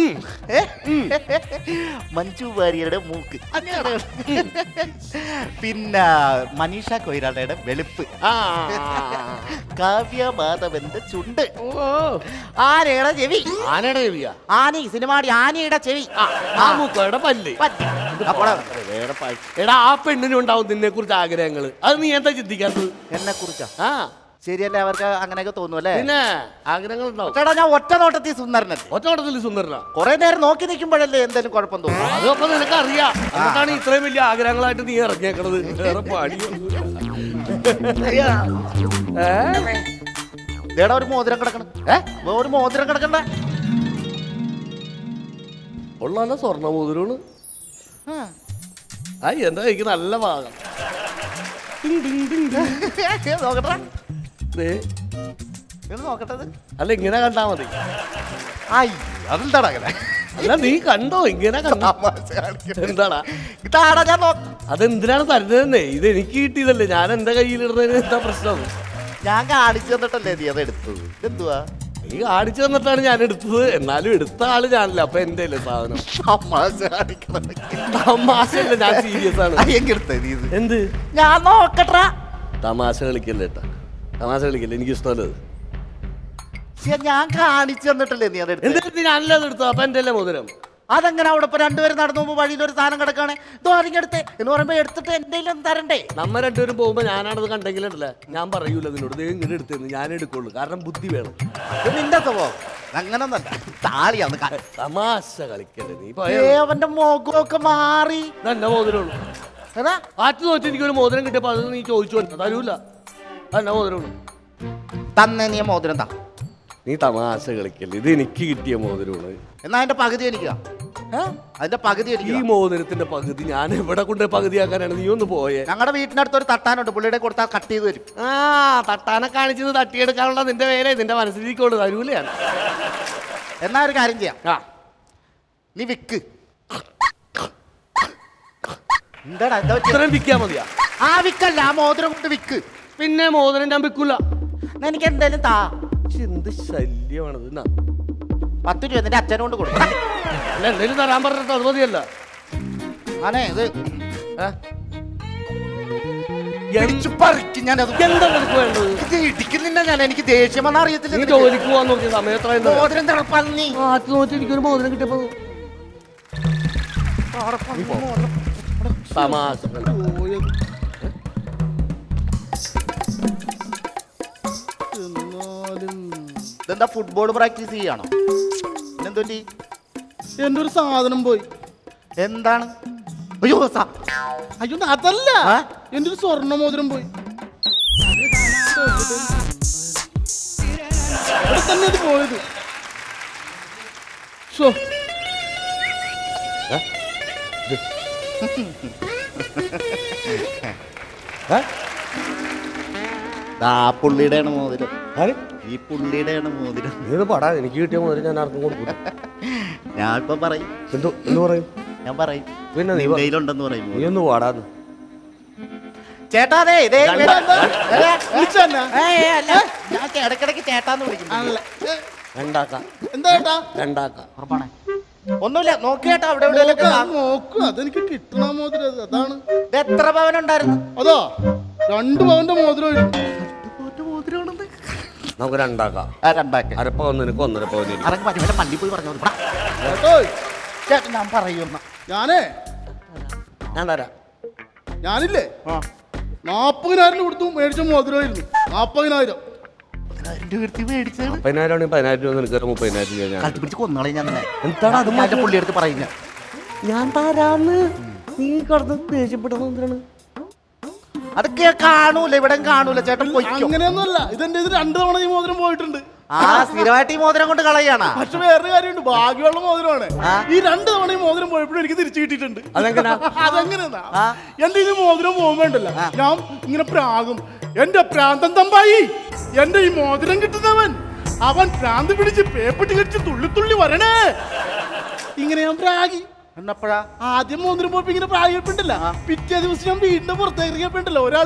മഞ്ജു വാര്യരുടെ മൂക്ക് അങ്ങനെ പിന്നെ മനീഷ കൊയ്രാളയുടെ വെളുപ്പ് ആ കാവ്യ മാധവന്റെ ചുണ്ട് ഓ ആനയുടെ ചെവി ആനയുടെ ചെവിയാ ആനി സിനിമാടി ആനയുടെ ചെവി ആ മൂക്കയുടെ പല്ല് പറ്റി. അപ്പോളാ എടാ ആ പെണ്ണിനുണ്ടാവും നിന്നെ കുറിച്ച് ആഗ്രഹങ്ങൾ അത് നീ എന്താ ചിന്തിക്കാത്തത് എന്നെ കുറിച്ചാ ആ ശരിയല്ലേ അവർക്ക് അങ്ങനെയൊക്കെ തോന്നുമല്ലേ പിന്നെ ആഗ്രഹങ്ങൾ ഉണ്ടാവും ചേട്ടാ ഞാൻ ഒറ്റ നോട്ടത്തിൽ സുന്ദരനല്ലേ ഒറ്റോട്ടത്തിൽ സുന്ദരനാ കുറെ നേരം നോക്കി നിൽക്കുമ്പോഴല്ലേ എന്തെങ്കിലും കുഴപ്പം തോന്നും അതൊക്കെ നിനക്ക് അറിയാം എന്നിട്ടാണ് ഇത്രയും വലിയ ആഗ്രഹങ്ങളായിട്ട് നീ ഇറങ്ങിയേക്കണത് വേറെ പാടിയൊന്നുമില്ല. ഏ? ഇതേടാ ഒരു മോതിരം കിടക്കണം ഏ? ഒരു മോതിരം കിടക്കണ്ട ഉള്ളതല്ല സ്വർണ്ണ മോതിരമാണ് ആ എന്താ എനിക്ക് നല്ല ഭാഗം നോക്കട്ടെ ദേ, ഇത് നോക്കട്ടത് അല്ല ഇങ്ങനെ കണ്ടാ മതി ആയി അതെന്താടാ അങ്ങനെ അല്ല നീ കണ്ടോ ഇങ്ങനെ കണ്ടോ തമാശ കാണിക്കരുത്. എന്താടാ ഇതാടാ ഞാൻ നോക്ക അതെന്തിനാണ് തരുന്നതെന്നേ ഇത് എനിക്ക് കിട്ടിയതല്ലേ ഞാൻ എന്റെ കയ്യിലിടുന്നതിന് എന്താ പ്രശ്നം ഞാൻ കാണിച്ചു തന്നിട്ടല്ലേ നീ അത് എടുത്തത് ഇതെന്തുവാ നീ കാണിച്ചു തന്നിട്ടാണ് ഞാൻ എടുത്തത് എന്നാലും എടുത്ത ആള് ഞാനല്ല അപ്പൊ എന്റെ അല്ലേ സാധനം തമാശ കാണിക്കണം തമാശയല്ല ഞാൻ സീരിയസ് ആണ് എങ്ങെടുത്ത നീ ഇത് എന്ത് ഞാൻ നോക്കട്ടാ തമാശ കളിക്കല്ലേ ഏട്ടാ തമാശ കളിക്കല്ലേ എനിക്ക് ഇഷ്ടമല്ലത് ശ്ശെ, ഞാൻ കാണിച്ചു തന്നിട്ടല്ലേ നീ അത് എടുത്തത് എന്തിനാ ഞാനല്ല അത് എടുത്തത് അപ്പൊ എന്റെ അല്ലേ മോതിരം അതെങ്ങനെ അവിടെ ഇപ്പൊ രണ്ടുപേരും നടന്നു പോകുമ്പോ വഴിയിൽ ഒരു സാധനം കിടക്കാണ് ഇതാരെങ്കിലും എടുത്തേ എന്ന് പറയുമ്പോ എടുത്തിട്ട് എന്തെങ്കിലും തരണ്ടേ നമ്മ രണ്ടുപേരും പോകുമ്പോ ഞാനാണത് കണ്ടെങ്കിലല്ല ഞാൻ പറയൂല നിന്നോട് ദേ ഇങ്ങനെ എടുത്തെന്ന് ഞാൻ എടുക്കുള്ളൂ കാരണം ബുദ്ധി വേണം ഇത് നിന്റെ സ്വഭാവം അങ്ങനൊന്നല്ല താളിയാന്ന് ക- തമാശ കളിക്കല്ലേ നീ ഏ, പോയാ അവന്റെ മുഖമൊക്കെ മാറി എന്റെ മോതിരമുള്ളൂ ഏതാ ആറ്റ് നോക്കി എനിക്കൊരു മോതിരം കിട്ടിയപ്പോ അത് നീ ചോദിച്ചു വന്നു തരൂല എന്റെ മോതിരമുള്ളൂ തന്നെ നീ മോതിരം താ നീ തമാശ കളിക്കല്ലേ ഇത് എനിക്ക് കിട്ടിയ മോതിരമാണ് എന്നാ അതിന്റെ പകുതി എനിക്കാ അതിന്റെ പകുതി ഈ എനിക്ക് മോതിരത്തിന്റെ പകുതി ഞാൻ എവിടെ കൊണ്ട് പകുതിയാക്കാനാണ് നീ ഒന്ന് പോയേ ഞങ്ങളുടെ വീട്ടിനടുത്ത് ഒരു തട്ടാനുണ്ട് പുള്ളിയുടെ കൊടുത്താൽ കട്ട് ചെയ്ത് തരും ആ തട്ടാനെ കാണിച്ചത് തട്ടിയെടുക്കാനുള്ള നിന്റെ വേല നിന്റെ മനസ്സിലേക്കുള്ളൂ തരൂലയാണ് എന്നാ ഒരു കാര്യം ചെയ്യാം ആ നീ വിക്ക് എന്താടാ എന്താ പറ്റിയെ? ഇത്രയും വിൽക്കാൻ മതിയാ ആ വിക്കല്ല ആ മോതിരം കൊണ്ട് വിക്ക് പിന്നെ മോതിരം ഞാൻ വിൽക്കൂല എന്നാ എനിക്ക് എന്തായാലും താ ശ്ശെ, എന്ത് ശല്യമാണത് എന്നാ പത്ത് രൂപ നിന്റെ അച്ഛനെ കൊണ്ട് കൊടുക്കണം അല്ല എന്തെങ്കിലും തരാൻ പറഞ്ഞിട്ട് അത് മതിയല്ല ആണേ ഇത് ഏ? ഇടിച്ചു പറിക്കും ഞാൻ അത് എന്താ നിനക്ക് വേണ്ടത് ഇത് ഇടിക്കുന്നില്ല ഞാൻ എനിക്ക് ദേഷ്യം വന്ന അറിയത്തില്ല നീ നിനക്ക്. ജോലിക്ക് പോവാൻ നോക്കിയ സമയത്ര മോതിരം തരാം, പന്നി ആറ്റ് നോക്കി എനിക്കൊരു മോതിരം കിട്ടിയപ്പോ തമാശ ഇതെന്താ ഫുട്ബോൾ പ്രാക്ടീസ് ചെയ്യാണോ എന്തുപറ്റി എന്റെ ഒരു സാധനം പോയി എന്താണ് അയ്യോ സാ അയ്യോ അതല്ല ആ? എന്റെ ഒരു സ്വർണ്ണ മോതിരം പോയി ഇവിടെ തന്നെ അത് പോയത് ശോ, ആ പുള്ളിയുടെയാണ് മോതിരം ഈ പുള്ളിയുടെയാണ് മോതിരം നീ പടാ എനിക്ക് കിട്ടിയ മോതിരം ഞാൻ ആർക്കും കൊടുക്കൂല ഞാൻ ഇപ്പൊ പറയും എന്തോ എന്ത് പറയും ഞാൻ പറയും പിന്നെ നീ പ- കയ്യിലുണ്ടെന്ന് പറയും നീ ഒന്ന് പാടാന്ന് ചേട്ടാ അതെ ഇതേ രണ്ട- വിളിച്ചെന്നാ? അല്ല ഞാൻ ഇടക്കിടക്ക് ചേട്ടാന്ന് വിളിക്കും അല്ല. ഏ, രണ്ടാക്കാം എന്താ ഏട്ടാ രണ്ടാക്കാം ഉറപ്പാണേ ഒന്നുമില്ല നോക്കിയേട്ടാ അവിടെ എവിടെയെങ്കിലുമൊക്കെ നോക്ക്, കാണും. നോക്കൂ അതെനിക്ക് കിട്ടണ മോതിരം അത്. അതാണ് ഇത് എത്ര പവൻ ഉണ്ടായിരുന്നു അതോ രണ്ട് പവന്റെ മോതിരം നമുക്ക് രണ്ടാക്കാം ആ രണ്ടാക്ക് അരപ്പ ഒന്ന് നിനക്ക് ഒന്നര പവന് എനിക്ക്. അറങ്ങി പറ്റി വല്ല പള്ളി പോയി പറഞ്ഞു കേട്ടോ ചേട്ടൻ ഞാൻ പറയുന്ന ഞാനേ ഞാൻ തരാം ഞാനില്ലേ നാപ്പതിനായിരം കൊടുത്തു മേടിച്ച മോതിരമായിരുന്നു നാപ്പതിനായിരം വീർത്തി മേടിച്ചത് പതിനായിരം ആണെങ്കിൽ പതിനായിരം രൂപ നിനക്ക് തരാം മുപ്പതിനായിരം രൂപ ഞാൻ കത്തി പിടിച്ച് കൊന്നോളെ ഞാൻ തന്നെ എന്താണ് അത് ഞാൻ പുള്ളി എടുത്ത് പറയുന്ന ഞാൻ തരാന്ന് നീ കടന്ന് ദേഷ്യപ്പെടുന്ന എന്തിനാണ് അതൊക്കെ കാണൂല ഇവിടെ കാണൂല ചേട്ടൻ പൊയ്ക്കോ അങ്ങനെയൊന്നുമല്ല ഇതെന്റെ ഇത് രണ്ട് തവണ ഈ മോതിരം പോയിട്ടുണ്ട് ആ സ്ഥിരമായിട്ട് ഈ മോതിരം കൊണ്ട് കളയാണാ പക്ഷെ വേറൊരു കാര്യമുണ്ട് ഭാഗ്യമുള്ള മോതിരമാണ് ആ. ഈ രണ്ട് തവണ ഈ മോതിരം പോയപ്പോഴും എനിക്ക് തിരിച്ചു കിട്ടിയിട്ടുണ്ട് അതെങ്ങനാ അതെങ്ങനെയാ ആ. എന്റെ ഇത് മോതിരം പോകുമ്പോണ്ടല്ല ഞാൻ ഇങ്ങനെ പ്രാകും എന്റെ പ്രാന്തൻ തമ്പായി എന്റെ ഈ മോതിരം കിട്ടുന്നവൻ അവൻ പ്രാന്ത് പിടിച്ച് പേപ്പിട്ട് കടിച്ച് തുള്ളി തുള്ളി വരണേ ഇങ്ങനെ ഞാൻ പ്രാഗി എന്നപ്പോഴാ ആദ്യം മോതിരം പോയപ്പോ ഇങ്ങനെ പ്രാഗിയപ്പെട്ടില്ല പിറ്റേ ദിവസം ഞാൻ വീണ്ടും പുറത്തേക്ക് ഇറങ്ങിയപ്പോണ്ടല്ലോ ഒരാൾ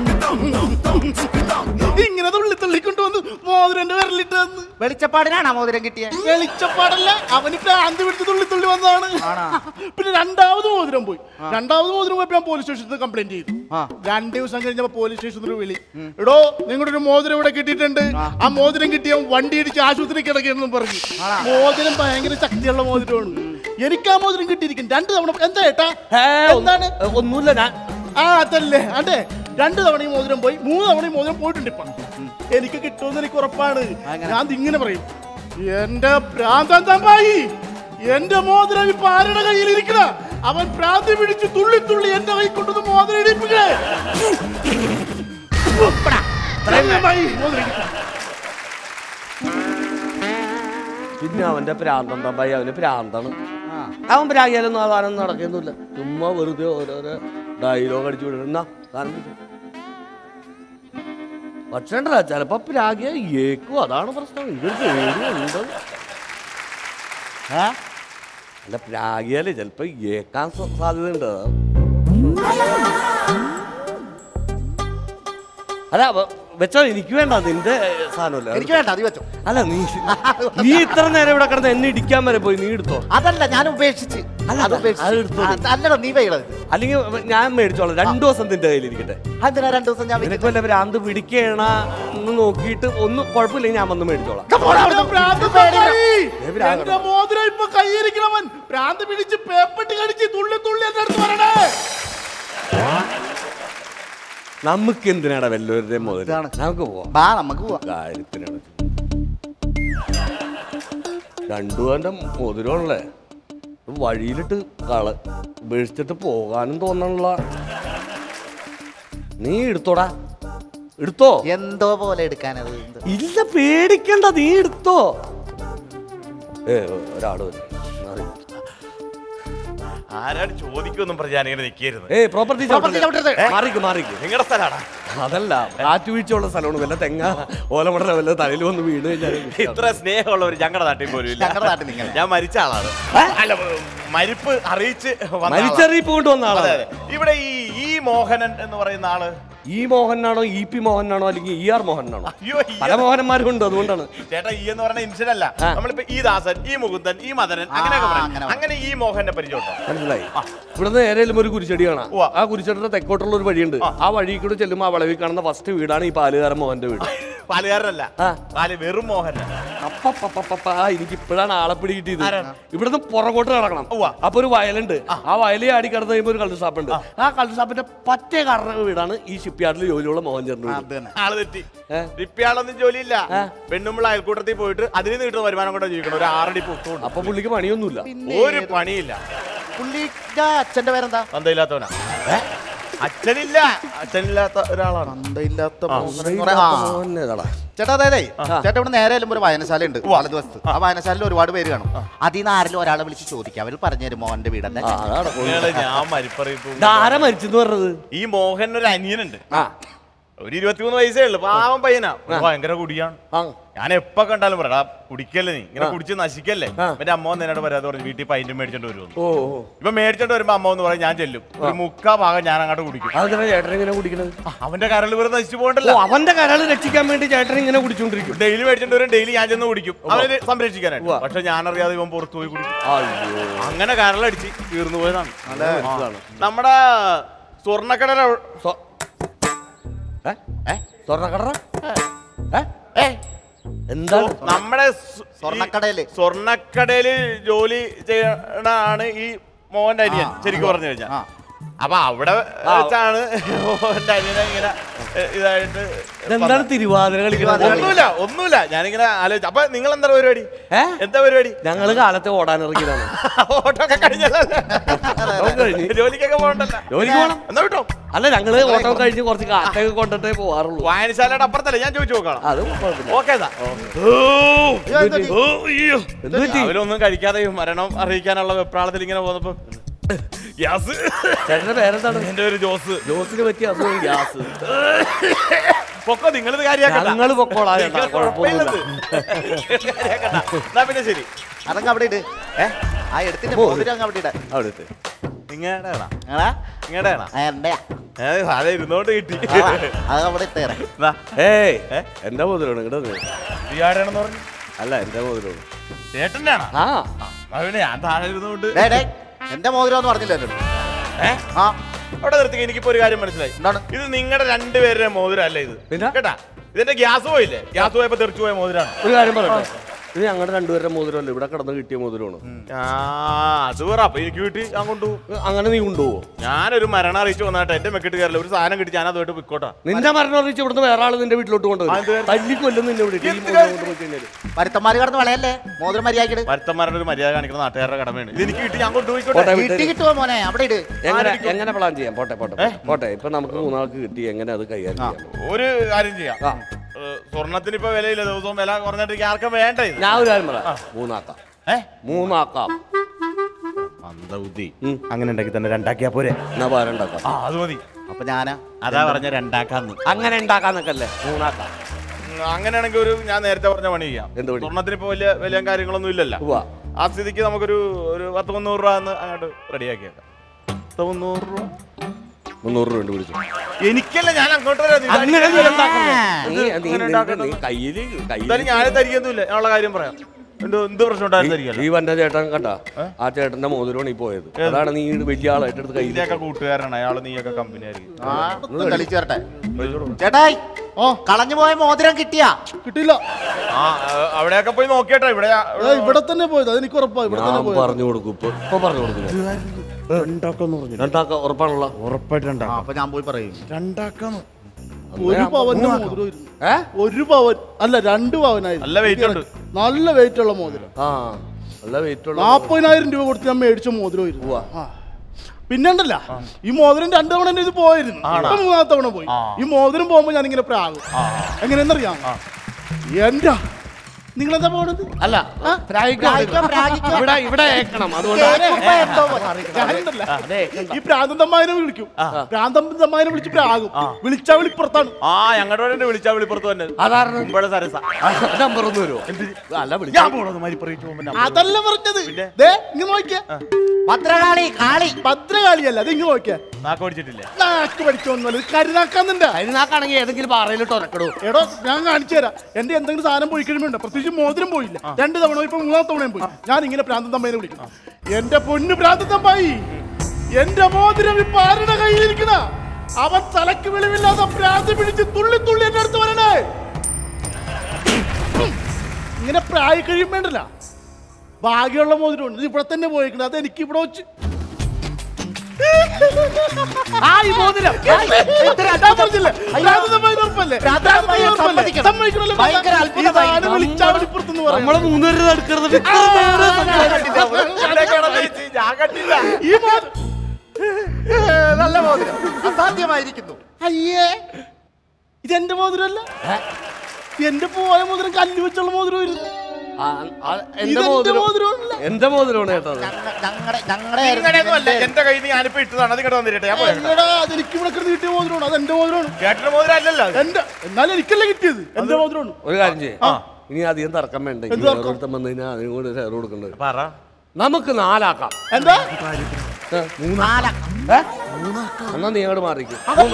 ഇങ്ങനെ തുള്ളി തുള്ളിക്കൊണ്ട് വന്ന് മോതിരം എന്റെ വിരലിട്ട് തന്ന് വെളിച്ചപ്പാടിനാണോ മോതിരം കിട്ടിയ വെളിച്ചപ്പാടല്ല അവന് പ്രാന്ത് പിടിച്ച് തുള്ളി തുള്ളി വന്നതാണ് ആണോ? പിന്നെ രണ്ടാമത് മോതിരം പോയി രണ്ടാമത് മോതിരം പോയപ്പോ ഞാൻ പോലീസ് സ്റ്റേഷനിൽ കംപ്ലൈന്റ് ചെയ്തു ആ. രണ്ട് ദിവസം കഴിഞ്ഞപ്പോ പോലീസ് സ്റ്റേഷനിൽ ഒരു വിളി എടോ നിങ്ങളുടെ ഒരു മോതിരം ഇവിടെ കിട്ടിയിട്ടുണ്ട് ആ മോതിരം കിട്ടിയ വണ്ടി ഇടിച്ച് ആശുപത്രി കിടക്കണമെന്നും പറഞ്ഞു മോതിരം ഭയങ്കര ശക്തിയുള്ള മോതിരമാണ് എനിക്ക് ആ മോതിരം കിട്ടിയിരിക്കും രണ്ട് തവണ എന്താ ഏട്ടാ എന്താണ് ഒന്നുമില്ല ഞാൻ ആ അതല്ലേ അതെ രണ്ട് തവണ ഈ മോതിരം പോയി മൂന്ന് തവണ ഈ മോതിരം പോയിട്ടുണ്ട് ഇപ്പൊ എനിക്ക് കിട്ടുമെന്ന് എനിക്ക് ഉറപ്പാണ് ഞാൻ ഇങ്ങനെ പറയും എന്റെ ഭ്രാന്തൻ തമ്പായി എന്റെ മോതിരം ഇപ്പൊ ആരുടെ കയ്യിൽ ഇരിക്കണ അവൻ ഭ്രാന്തി പിടിച്ച് തുള്ളി തുള്ളി എന്റെ കൈ കൊണ്ടുവന്ന് മോതിരം ഇടിപ്പിക്കേ തമ്പായി, മോതിരം ഇടിപ്പിക്ക്. പിന്നെ അവന്റെ പ്രാന്തം തമ്പായി അവന് പ്രാന്താണ് അവൻ പ്രാഗിയാലൊന്നും ആ സാധനം നടക്കുന്നില്ല ചുമ്മാ വെറുതെ ഓരോരോ ഡയലോഗ് അടിച്ചു വിടുന്ന സാധനം പിടിച്ചു. പക്ഷേ ഉണ്ടല്ലോ ചിലപ്പോ പ്രാഗിയ ഏക്കും അതാണ് പ്രശ്നം ഇതൊരു പേടിയുണ്ട് അല്ല പ്രാഗിയാലേ ചിലപ്പോ ഏക്കാൻ സ- സാധ്യതയുണ്ട് അല്ല വ- വെച്ചോ എനിക്ക് വേണ്ട നിന്റെ സാധനമല്ല എനിക്ക് വേണ്ട അത് വെച്ചോ അല്ല നീ നീ ഇത്ര നേരം ഇവിടെ കിടന്ന് എന്നെ ഇടിക്കാൻ വരെ പോയി നീ എടുത്തോ അതല്ല ഞാൻ ഉപേക്ഷിച്ച് അല്ല, അത് അത് ഉപേക്ഷിച്ച് എടുത്തോ. ആ, അല്ലടോ നീ വേണത് അല്ലെങ്കിൽ ഞാൻ മേടിച്ചോളാം രണ്ടു ദിവസം നിന്റെ കയ്യിലിരിക്കട്ടെ എന്തിനാ രണ്ടു ദിവസം ഞാൻ നിനക്ക് വല്ല ഭ്രാന്ത് പിടിക്കണ എന്ന് നോക്കിയിട്ട് ഒന്നും കുഴപ്പമില്ലെങ്കിൽ ഞാൻ വന്ന് മേടിച്ചോളാം എന്റെ ഭ്രാന്തൻ തമ്പായി, ഏ, ഭ്രാന്തൻ. എന്റെ മോതിരം ഇപ്പൊ കൈയിരിക്കണവൻ ഭ്രാന്ത് പിടിച്ച് പേപ്പിട്ട് കടിച്ച് തുള്ളി തുള്ളി എന്റെ അടുത്ത് വരണേ നമുക്ക് എന്തിനാടാ വല്ലവരുടെയും മുതൽ ഇതാണ്. നമുക്ക് പോവാം ബാ നമുക്ക് പോവാം കാര്യത്തിനാണ് രണ്ടുപേന്റെ മുതിരമുള്ളേ വഴിയിലിട്ട് കള ഉപേക്ഷിച്ചിട്ട് പോകാനും തോന്നണല്ല നീ എടുത്തോടാ എടുത്തോ എന്തോ പോലെ എടുക്കാനത് എന്ത്? ഇല്ല പേടിക്കണ്ട നീ എടുത്തോ ഏ ഒരാള് വരും. മാറി. ആരാണ് ചോദിക്കൊന്നും പറഞ്ഞ് ഞാനിങ്ങനെ നിൽക്കരുത് ഏയ് പ്രോപ്പർട്ടി Property ചവിട്ടരുത്. മാറിക്ക് മാറിക്ക് നിങ്ങളുടെ സ്ഥലമാണ് അതല്ല കാറ്റുവീഴ്ചയുള്ള സ്ഥലമാണ് വല്ല തെങ്ങ ഓലമടല വല്ല തലയിൽ വന്ന് വീണ് കഴിഞ്ഞാൽ ഇത്ര സ്നേഹമുള്ളവർ ഞങ്ങളുടെ നാട്ടിൽ പോലും ഇല്ല ഞങ്ങളുടെ നാട്ടിൽ ഇങ്ങനെ. ഞാൻ മരിച്ച ആളാണ് അല്ല മരിപ്പ് അറിയിച്ച് വന്ന ആളാ. മരിച്ചറിയിപ്പ് കൊണ്ടുവന്ന അതെ ആളാണ് അതെ ഇവിടെ ഈ ഈ മോഹനൻ എന്ന് പറയുന്ന ആള് ഇ മോഹനാണോ ഇ പി മോഹനാണോ അല്ലെങ്കിൽ ഇ ആർ മോഹനാണോ അയ്യോ ഈ പല മോഹനന്മാരും ഉണ്ട് അതുകൊണ്ടാണ് ചേട്ടാ ഈ എന്ന് പറയുന്ന ഇൻഷൻ അല്ല ആ. നമ്മളിപ്പോ ഈ ദാസൻ ഈ മുകുന്ദൻ ഈ മദനൻ അങ്ങനെയൊക്കെ ആ, പറയും അങ്ങനെ അങ്ങനെ ഈ മോഹന്റെ പരിചയമുണ്ടോ മനസ്സിലായി ഇവിടുന്ന് നേരെയും ഒരു കുരിശടി കാണാം ഉവ്വ. ആ കുരിശടിയുടെ തെക്കോട്ടുള്ള ഒരു വഴിയുണ്ട് ആ വഴി കൂടെ ചെല്ലുമ്പോൾ ആ വളവിൽ കാണുന്ന ഫസ്റ്റ് വീടാണ് ഈ പാലുകാരൻ മോഹന്റെ വീട് പാലുകാരനല്ല ആ. പാല് വെറും മോഹനൻ അപ്പപ്പപ്പപ്പ എനിക്ക് ഇപ്പോഴാണ് ആളെ പിടി കിട്ടിയത് ആരാണ്? ഇവിടുന്ന് പുറകോട്ട് നടക്കണം ഉവ്വ. അപ്പൊ ഒരു വയലുണ്ട് ആ വയലിൽ ആടി കിടന്ന് കഴിയുമ്പോൾ ഒരു കള്ള് ഷാപ്പ് ഉണ്ട് ആ കള്ള് ഷാപ്പിന്റെ പറ്റേ കാരണ വീടാണ് ഈ ഷിപ്പ് യാർഡിൽ ജോലിയുള്ള മോഹൻ ചേർന്ന് വീട് അത് തന്നെ ആള് തെറ്റി ഏ? റിപ്പിയാളൊന്നും ജോലിയില്ല പെണ്ണുമ്പോൾ അയൽക്കൂട്ടത്തിൽ പോയിട്ട് അതിൽ നിന്ന് കിട്ടുന്ന വരുമാനം കൊണ്ട് ജീവിക്കണം ഒരു ആറടി പുസ്തകം അപ്പൊ പുള്ളിക്ക് പണിയൊന്നുമില്ല ഒരു പണിയില്ല പുള്ളിന്റെ അച്ഛന്റെ പേരെന്താ തന്തയില്ലാത്തവനാ അച്ഛനില്ല അച്ഛനില്ലാത്ത ഒരാളാണ് തന്തയില്ലാത്ത മോഹൻ ഏതാടാ ചേട്ടാ അതായതേ ചേട്ടാ ഇവിടെ നേരെ ചെല്ലുമ്പോ ഒരു വായനശാല ഉണ്ട് വലതുവശത്ത് ആ വായനശാലയിൽ ഒരുപാട് പേര് കാണും അതിൽ നിന്ന് ആരെങ്കിലും ഒരാളെ വിളിച്ച് ചോദിക്കാം അവർ പറഞ്ഞുതരും മോഹന്റെ വീടല്ലേ ആ, അതാണ് കൊള്ളു. നിങ്ങള് ഞാൻ മരിപ്പറിയിപ്പോ ഇതാരാ മരിച്ചെന്ന് പറഞ്ഞത് ഈ മോഹൻ ഒരു അനിയനുണ്ട് ആ ഒരു ഇരുപത്തിമൂന്ന് വയസ്സേ ഉള്ളു പാവം പയ്യനാ ഭയങ്കര കുടിയാണ് ആ ഞാൻ എപ്പോ കണ്ടാലും പറയാ കുടിക്കല്ലേ നീ ഇങ്ങനെ കുടിച്ച് നശിക്കല്ലേ ആ. എന്റെ അമ്മ എന്നോട് പറയാതെ പറഞ്ഞു വീട്ടിൽ പൈൻ്റെ മേടിച്ചോണ്ട് വരുമെന്ന് ഓ ഓ ഇപ്പൊ മേടിച്ചോണ്ട് വരുമ്പോ അമ്മ എന്ന് പറയും ഞാൻ ചെല്ലും ഒരു മുക്കാ ഭാഗം ഞാൻ അങ്ങോട്ട് കുടിക്കും അതെന്താ ചേട്ടൻ ഇങ്ങനെ കുടിക്കണത് ആ, അവന്റെ കരൾ വെറുതെ നശിച്ചു ഓ പോകണ്ടല്ലോ അവന്റെ കരാള് രക്ഷിക്കാൻ വേണ്ടി ചേട്ടൻ ഇങ്ങനെ കുടിച്ചോണ്ടിരിക്കും ഡെയിലി മേടിച്ചോണ്ട് വരും ഡെയിലി ഞാൻ ചെന്ന് കുടിക്കും അവനെ സംരക്ഷിക്കാനായിട്ട് ഉവ്വ. പക്ഷെ ഞാൻ അറിയാതെ ഇവൻ പുറത്തു പോയി കുടിക്കും അയ്യോ അങ്ങനെ കരളടിച്ച് തീർന്നു പോയതാണ് ആ. ആ. നമ്മുടെ സ്വർണ്ണക്കടല സ്വ- ഏ? ഏ? സ്വർണ്ണക്കടറ ഏ? ഏ എന്താണ് നമ്മുടെ സ്- ഈ സ്വർണ്ണക്കടയില്. സ്വർണ്ണക്കടയില് ജോലി ചെയ്യണാണ് ഈ മോഹന്റെ അനിയൻ ശരിക്കും പറഞ്ഞു കഴിഞ്ഞാൽ ആ. അപ്പൊ അവിടെ വെച്ചാണ് മോഹന്റെ അനിയനെ ഇങ്ങനെ ഏ, ഇതായിട്ട് എന്താണ് തിരുവാതിര കളിക്കുന്നത് ഒന്നുമില്ല ഒന്നുമില്ല ഞാനിങ്ങനെ ആലോചിച്ചു അപ്പൊ നിങ്ങൾ എന്താ പരിപാടി ഏ? എന്താ പരിപാടി ഞങ്ങള് കാലത്തെ ഓടാനിറങ്ങിയതാണ് ഓട്ടോ ഒക്കെ കഴിഞ്ഞല്ലോ ഓട്ടം കഴിഞ്ഞ്. ജോലിക്കൊക്കെ പോകണ്ടല്ലോ ജോലിക്ക് പോണം. എന്നാ വിട്ടോ അല്ല ഞങ്ങള് ഓട്ടം കഴിഞ്ഞ് കുറച്ച് കാറ്റൊക്കെ കൊണ്ടിട്ടേ പോവാറുള്ളൂ വായനശാലയുടെ അപ്പുറത്തല്ലേ ഞാൻ ചോദിച്ചു നോക്കാം അത് കുഴപ്പമില്ല. ഓക്കെ എന്ത് പറ്റി? രാവിലെ ഒന്നും കഴിക്കാതെ മരണം അറിയിക്കാനുള്ള വെപ്രാളത്തിൽ ഇങ്ങനെ പോന്നപ്പോ ഗ്യാസ് ചേട്ടന്റെ പേരെന്താണ് എന്റെ ഒരു ജോസ് ജോസിന് പറ്റിയ അസുഖം ഗ്യാസ് പൊക്കോ നിങ്ങളിത് കാര്യാക്കണ്ട ഞങ്ങള് പൊക്കോളാം ചേട്ടാ, നിങ്ങൾ കുഴപ്പമൊന്നുമില്ല. കുഴപ്പമില്ലത്. കാര്യാക്കണ്ട. എന്നാ പിന്നെ ശരി അതങ്ങ് അവിടെ ഇട് ഏ ആ എടുത്തിന്റെ പോ. മോതിരം അങ്ങ് അവിടെ ഇട അവിടുത്തെ നിങ്ങളുടെ ആണാ നിങ്ങളുടെ ആ, എന്റെയാ. അതെ ഇരുന്നോണ്ട് കിട്ടി ആ, അത് അവിടെ ഇട്ടേറെ ദാ, ഏയ് ഏ? എന്റെ മുതലാണ് ഇങ്ങോട്ട് ഇയാടെയാണെന്ന് പറഞ്ഞു അല്ല എന്റെ മുതലാണ് ചേട്ടൻ്റെ ആണോ ആ പിന്നെ ഞാൻ താഴെ ഇരുന്നോണ്ട് ഡേ ഡേ എന്റെ മോതിരം എന്ന് പറഞ്ഞില്ല എന്നോട് ഏ? ആ അവിടെ നിർത്തിക്ക് എനിക്കിപ്പോ ഒരു കാര്യം മനസ്സിലായി എന്താണ്? ഇത് നിങ്ങളുടെ രണ്ടുപേരുടെ മോതിരം അല്ല ഇത് പിന്നെ? കേട്ടാ ഇതിന്റെ ഗ്യാസ് പോയില്ലേ ഗ്യാസ് പോയപ്പോ തെറിച്ചു പോയ മോതിരാണ് ഒരു കാര്യം പറയട്ടെ ഇത് ഞങ്ങളുടെ രണ്ടുപേരുടെ മോതിരമല്ല ഇവിടെ കിടന്ന് കിട്ടിയ മോതിരമാണ് ആ അത് പറ അപ്പൊ എനിക്ക് വീട്ടിൽ ഞാൻ കൊണ്ടുപോകും അങ്ങനെ നീ കൊണ്ടുപോവോ ഞാനൊരു മരണം അറിയിച്ചു വന്നിട്ട് എന്റെ മെക്കിട്ട് കയറില്ല ഒരു സാധനം കിട്ടി ഞാൻ അതുമായിട്ട് വിക്കോട്ടാ നിന്റെ മരണം അറിയിച്ച് ഇവിടുന്ന് വേറെ ആള് നിന്റെ വീട്ടിലോട്ട് ആ, എന്ത് കൊണ്ടുവരും കാര്യം? തല്ലി കൊല്ലും നിന്നെ ഇവിടെ ഈ എന്ത് മോതിരം കാര്യം? കൊണ്ടുപോയി കഴിഞ്ഞാല്. വരുത്തന്മാര് കടന്ന് വളയല്ലേ മോതിരം മര്യാദക്കിട് വരുത്തന്മാരുടെ ഒരു മര്യാദ കാണിക്കുന്ന നാട്ടുകാരുടെ കടമയാണ് ഇത് എനിക്ക് കിട്ടി ഞാൻ പോട്ടെ, കൊണ്ടുപോയിക്കോട്ടെ വിട്ടേര്. കിട്ടി കിട്ടുമോ മോനെ അവിടെ ഇട് എങ്ങനെ എങ്ങനെ പ്ലാൻ ചെയ്യാം പോട്ടെ പോട്ടെ പോട്ടെ ഇപ്പൊ നമുക്ക് മൂന്നാൾക്ക് കിട്ടി എങ്ങനെ അത് കൈകാര്യം ചെയ്യാം ഒരു കാര്യം ചെയ്യാം ആ. ഏ, സ്വർണത്തിന് ഇപ്പൊ വിലയില്ല ദിവസവും വില കുറഞ്ഞിട്ട് ആർക്കും വേണ്ട ഇത് ഞാൻ ഒരു കാര്യം പറയാം മൂന്നാക്കാം ഏ? മൂന്നാക്കാം മന്ദബുദ്ധി ഉം. അങ്ങനെ ഉണ്ടെങ്കിൽ തന്നെ രണ്ടാക്കിയാ പോരെ എന്നാ പാരണ്ടാക്കാം ആ അത് മതി അപ്പൊ ഞാനാ അതാ പറഞ്ഞ രണ്ടാക്കാന്ന് അങ്ങനെ ഉണ്ടാക്കാന്നൊക്കെ മൂന്നാക്കാം ഉം, അങ്ങനെയാണെങ്കിൽ ഒരു ഞാൻ നേരത്തെ പറഞ്ഞ പണി ചെയ്യാം എന്ത് പണി? സ്വർണത്തിന് ഇപ്പൊ വലിയ വിലയും കാര്യങ്ങളൊന്നും ഇല്ലല്ലോ ഉവ്വ. ആ സ്ഥിതിക്ക് നമുക്കൊരു ഒരു പത്ത് മുന്നൂറ് രൂപ എന്ന് അങ്ങോട്ട് റെഡിയാക്കിയേക്കാം പത്ത് മുന്നൂറ് രൂപ മുന്നൂറ് രൂപ പിടിച്ചു എനിക്കല്ല ഞാൻ അങ്ങോട്ട് വരാം. ഇത് അങ്ങനെ നീ ഉണ്ടാക്കണ്ടേ? ഇത് നീ- നീ- അങ്ങനെ നീ- ഉണ്ടാക്കണ്ട. നീ കയ്യില് എന്തായാലും കയ്യില് ഞാനേ തരികയൊന്നുമില്ല ഞാനുള്ള കാര്യം പറയാം എന്ത് എന്ത് പ്രശ്നം ഉണ്ടായാലും തരികയല്ല ഈ വന്ന ചേട്ടൻ കണ്ട ആ ചേട്ടന്റെ മോതിരമാണ് ഈ പോയത് അതാണ് നീ വലിയ ആളായിട്ട് എടുത്ത് കയ്യിൽ ഇതിന്റെയൊക്കെ കൂട്ടുകാരനാണ് അയാള് നീയൊക്കെ കമ്പനി ആയിരിക്കും ആ ഒന്ന് കളിച്ചു തരട്ടെ ചേട്ടായി ഓ കളഞ്ഞു പോയ മോതിരം കിട്ടിയാ കിട്ടിയില്ല ആ ആ, അവിടെയൊക്കെ പോയി നോക്കിയട്ടോ ഇവിടെ ഏ, ഇവിടെ തന്നെ പോയത് അതെനിക്ക് ഉറപ്പാ ഇവിടെ തന്നെ ഞാൻ പോയത് പറഞ്ഞു കൊടുക്കും ഇപ്പൊ ഇപ്പൊ പറഞ്ഞു കൊടുക്കും രണ്ടാക്ക ഉറപ്പാണല്ലോ ഉറപ്പായിട്ടുണ്ടാ ആ, അപ്പൊ ഞാൻ പോയി പറയും രണ്ടാക്കാന്ന് ഒരു പവന്റെ മോതിരം ഏ ഒരു പവൻ അല്ല രണ്ട് പവനായിരുന്നു നല്ല weight ഉണ്ട്. നല്ല വെയിറ്റ് ഉള്ള മോതിരം ആ നല്ല വെയിറ്റ് ഉള്ള നാപ്പതിനായിരം രൂപ കൊടുത്ത് ഞാൻ മേടിച്ച മോതിരമായിരുന്നു ആ. പിന്നെണ്ടല്ല ഈ മോതിരം രണ്ടു തവണ എന്റെ ഇത് പോയിരുന്നു ഇപ്പൊ മൂന്നാമത്തെ തവണ പോയി ഈ മോതിരം പോകുമ്പോ ഞാൻ ഇങ്ങനെ പ്രാകും എങ്ങനെയെന്നറിയാം എന്റെ നിങ്ങൾ എന്താ പോണത് അല്ല ആ? പ്രായിക്കാൻ പ്രായിക്കാൻ, പ്രായിക്കാൻ. ഇവിടെ ഇവിടെ ഏക്കണം അതുകൊണ്ട് കേൾക്കുമ്പോ എന്തോ പോലെ. ഞാനുണ്ടല്ല അതെ ഈ പ്രാന്തം തമ്മാനെ വിളിക്കും പ്രാന്തം തമ്മാനെ വിളിച്ച് പ്രാകും വിളിച്ചാ വിളിപ്പുറത്താണ് ആ ഞങ്ങളുടെ തന്നെ വിളിച്ചാ വിളിപ്പുറത്ത് തന്നെ അതാണ് ഇവിടെ സരസ നമ്പർ ഒന്ന് വരുമോ അല്ല വിളിക്കാം ഞാൻ പോണത് മരിപ്പറയിട്ട് പോകുമ്പോ അതല്ല പറഞ്ഞത് ദേ ഇങ്ങ് നോക്കിയ ഭദ്രകാളി കാളി ഭദ്രകാളിയല്ല അത് ഇങ്ങ് നോക്കിയ നാക്ക് പഠിച്ചിട്ടില്ല നാക്ക് പഠിച്ചോന്നല്ല കരുനാക്കാന്നുണ്ട് അതിനാക്കാണെങ്കിൽ ഏതെങ്കിലും പാറയിലിട്ട് ഉറക്കടൂ എടോ ഞാൻ കാണിച്ചു തരാം എന്റെ എന്തെങ്കിലും സാധനം പോയി കഴിയുമ്പോണ്ട് പ്രത്യേകിച്ച് മോതിരം പോയില്ല രണ്ട് തവണ പോയി, ഇപ്പൊ മൂന്നാം തവണയും പോയി ഞാൻ ഇങ്ങനെ പ്രാന്തം തമ്മേനെ വിളിക്കും എന്റെ പൊന്നു പ്രാന്തം തമ്മായി എന്റെ മോതിരം ഇപ്പൊ ആരുടെ കയ്യിലിരിക്കണ അവൻ തലക്ക് വെളിവില്ലാതെ പ്രാന്തി പിടിച്ച് തുള്ളി തുള്ളി എന്റെ അടുത്ത് വരണേ ഇങ്ങനെ പ്രായ കഴിയുമ്പോണ്ടല്ല ഭാഗ്യമുള്ള മോതിരമുണ്ട് ഇത് ഇവിടെ തന്നെ പോയിക്കണത് അത് എനിക്ക് ഇവിടെ വെച്ച് ആ, ഈ മോതിരം. ഞാൻ പറഞ്ഞില്ലേ? പ്രാന്തം തമ്മായി ഉറപ്പല്ലേ? പ്രാന്തം തമ്മായി ഉറപ്പല്ലേ? സമ്മതിക്കണം. സമ്മതിക്കണമല്ലോ. ഭയങ്കര ഈ അത്ഭുതമായി. സാധനം വിളിച്ചാ വിളിപ്പുറത്തുനിന്ന് പറയാം. നമ്മള് മൂന്നുപേരും എടുക്കുന്നത് ഞാൻ കണ്ടില്ല ഈ മോതിരം നല്ല മോതിരം അസാധ്യമായിരിക്കുന്നു അയ്യേ ഇതെന്റെ മോതിരമല്ല എന്റെ പോയ മോതിരം കല്ല് വെച്ചുള്ള മോതിരം വരുന്നു എന്റെ ഇതെന്റെ മോതിരം മോതിരമല്ല എന്റെ മോതിരമാണ് കേട്ടോ അത്. ഞങ്ങളുടെ ഞങ്ങളുടെ നിങ്ങളുടെയൊന്നും അല്ല എന്റെ കയ്യിൽ നിന്ന് ഞാനിപ്പോ ഇട്ടതാണ് അത് ഇങ്ങോട്ട് വന്നിട്ട് ഞാൻ പോയത് അയ്യടാ അതെനിക്ക് ഇവിടെ കിടന്ന് കിട്ടിയ മോതിരമാണ് അത് എന്റെ മോതിരമാണ് ചേട്ടന്റെ മോതിരം അല്ലല്ലോ അത്. എന്റെ എന്നാലും എനിക്കല്ല കിട്ടിയത് എന്റെ മോതിരമാണ് ഒരു കാര്യം ചെയ്യേ ഇനി അധികം തർക്കം വേണ്ട എന്ത് തർക്കം? ഓരോരുത്തൻ വന്നു കഴിഞ്ഞാൽ അതിനും കൂടെ ഷെയർ കൊടുക്കേണ്ടത് പറ നമുക്ക് നാലാക്കാം എന്താ ഏ, മൂന്നാ ഏ? എന്നാ നീ അങ്ങോട്ട് മാറിക്കും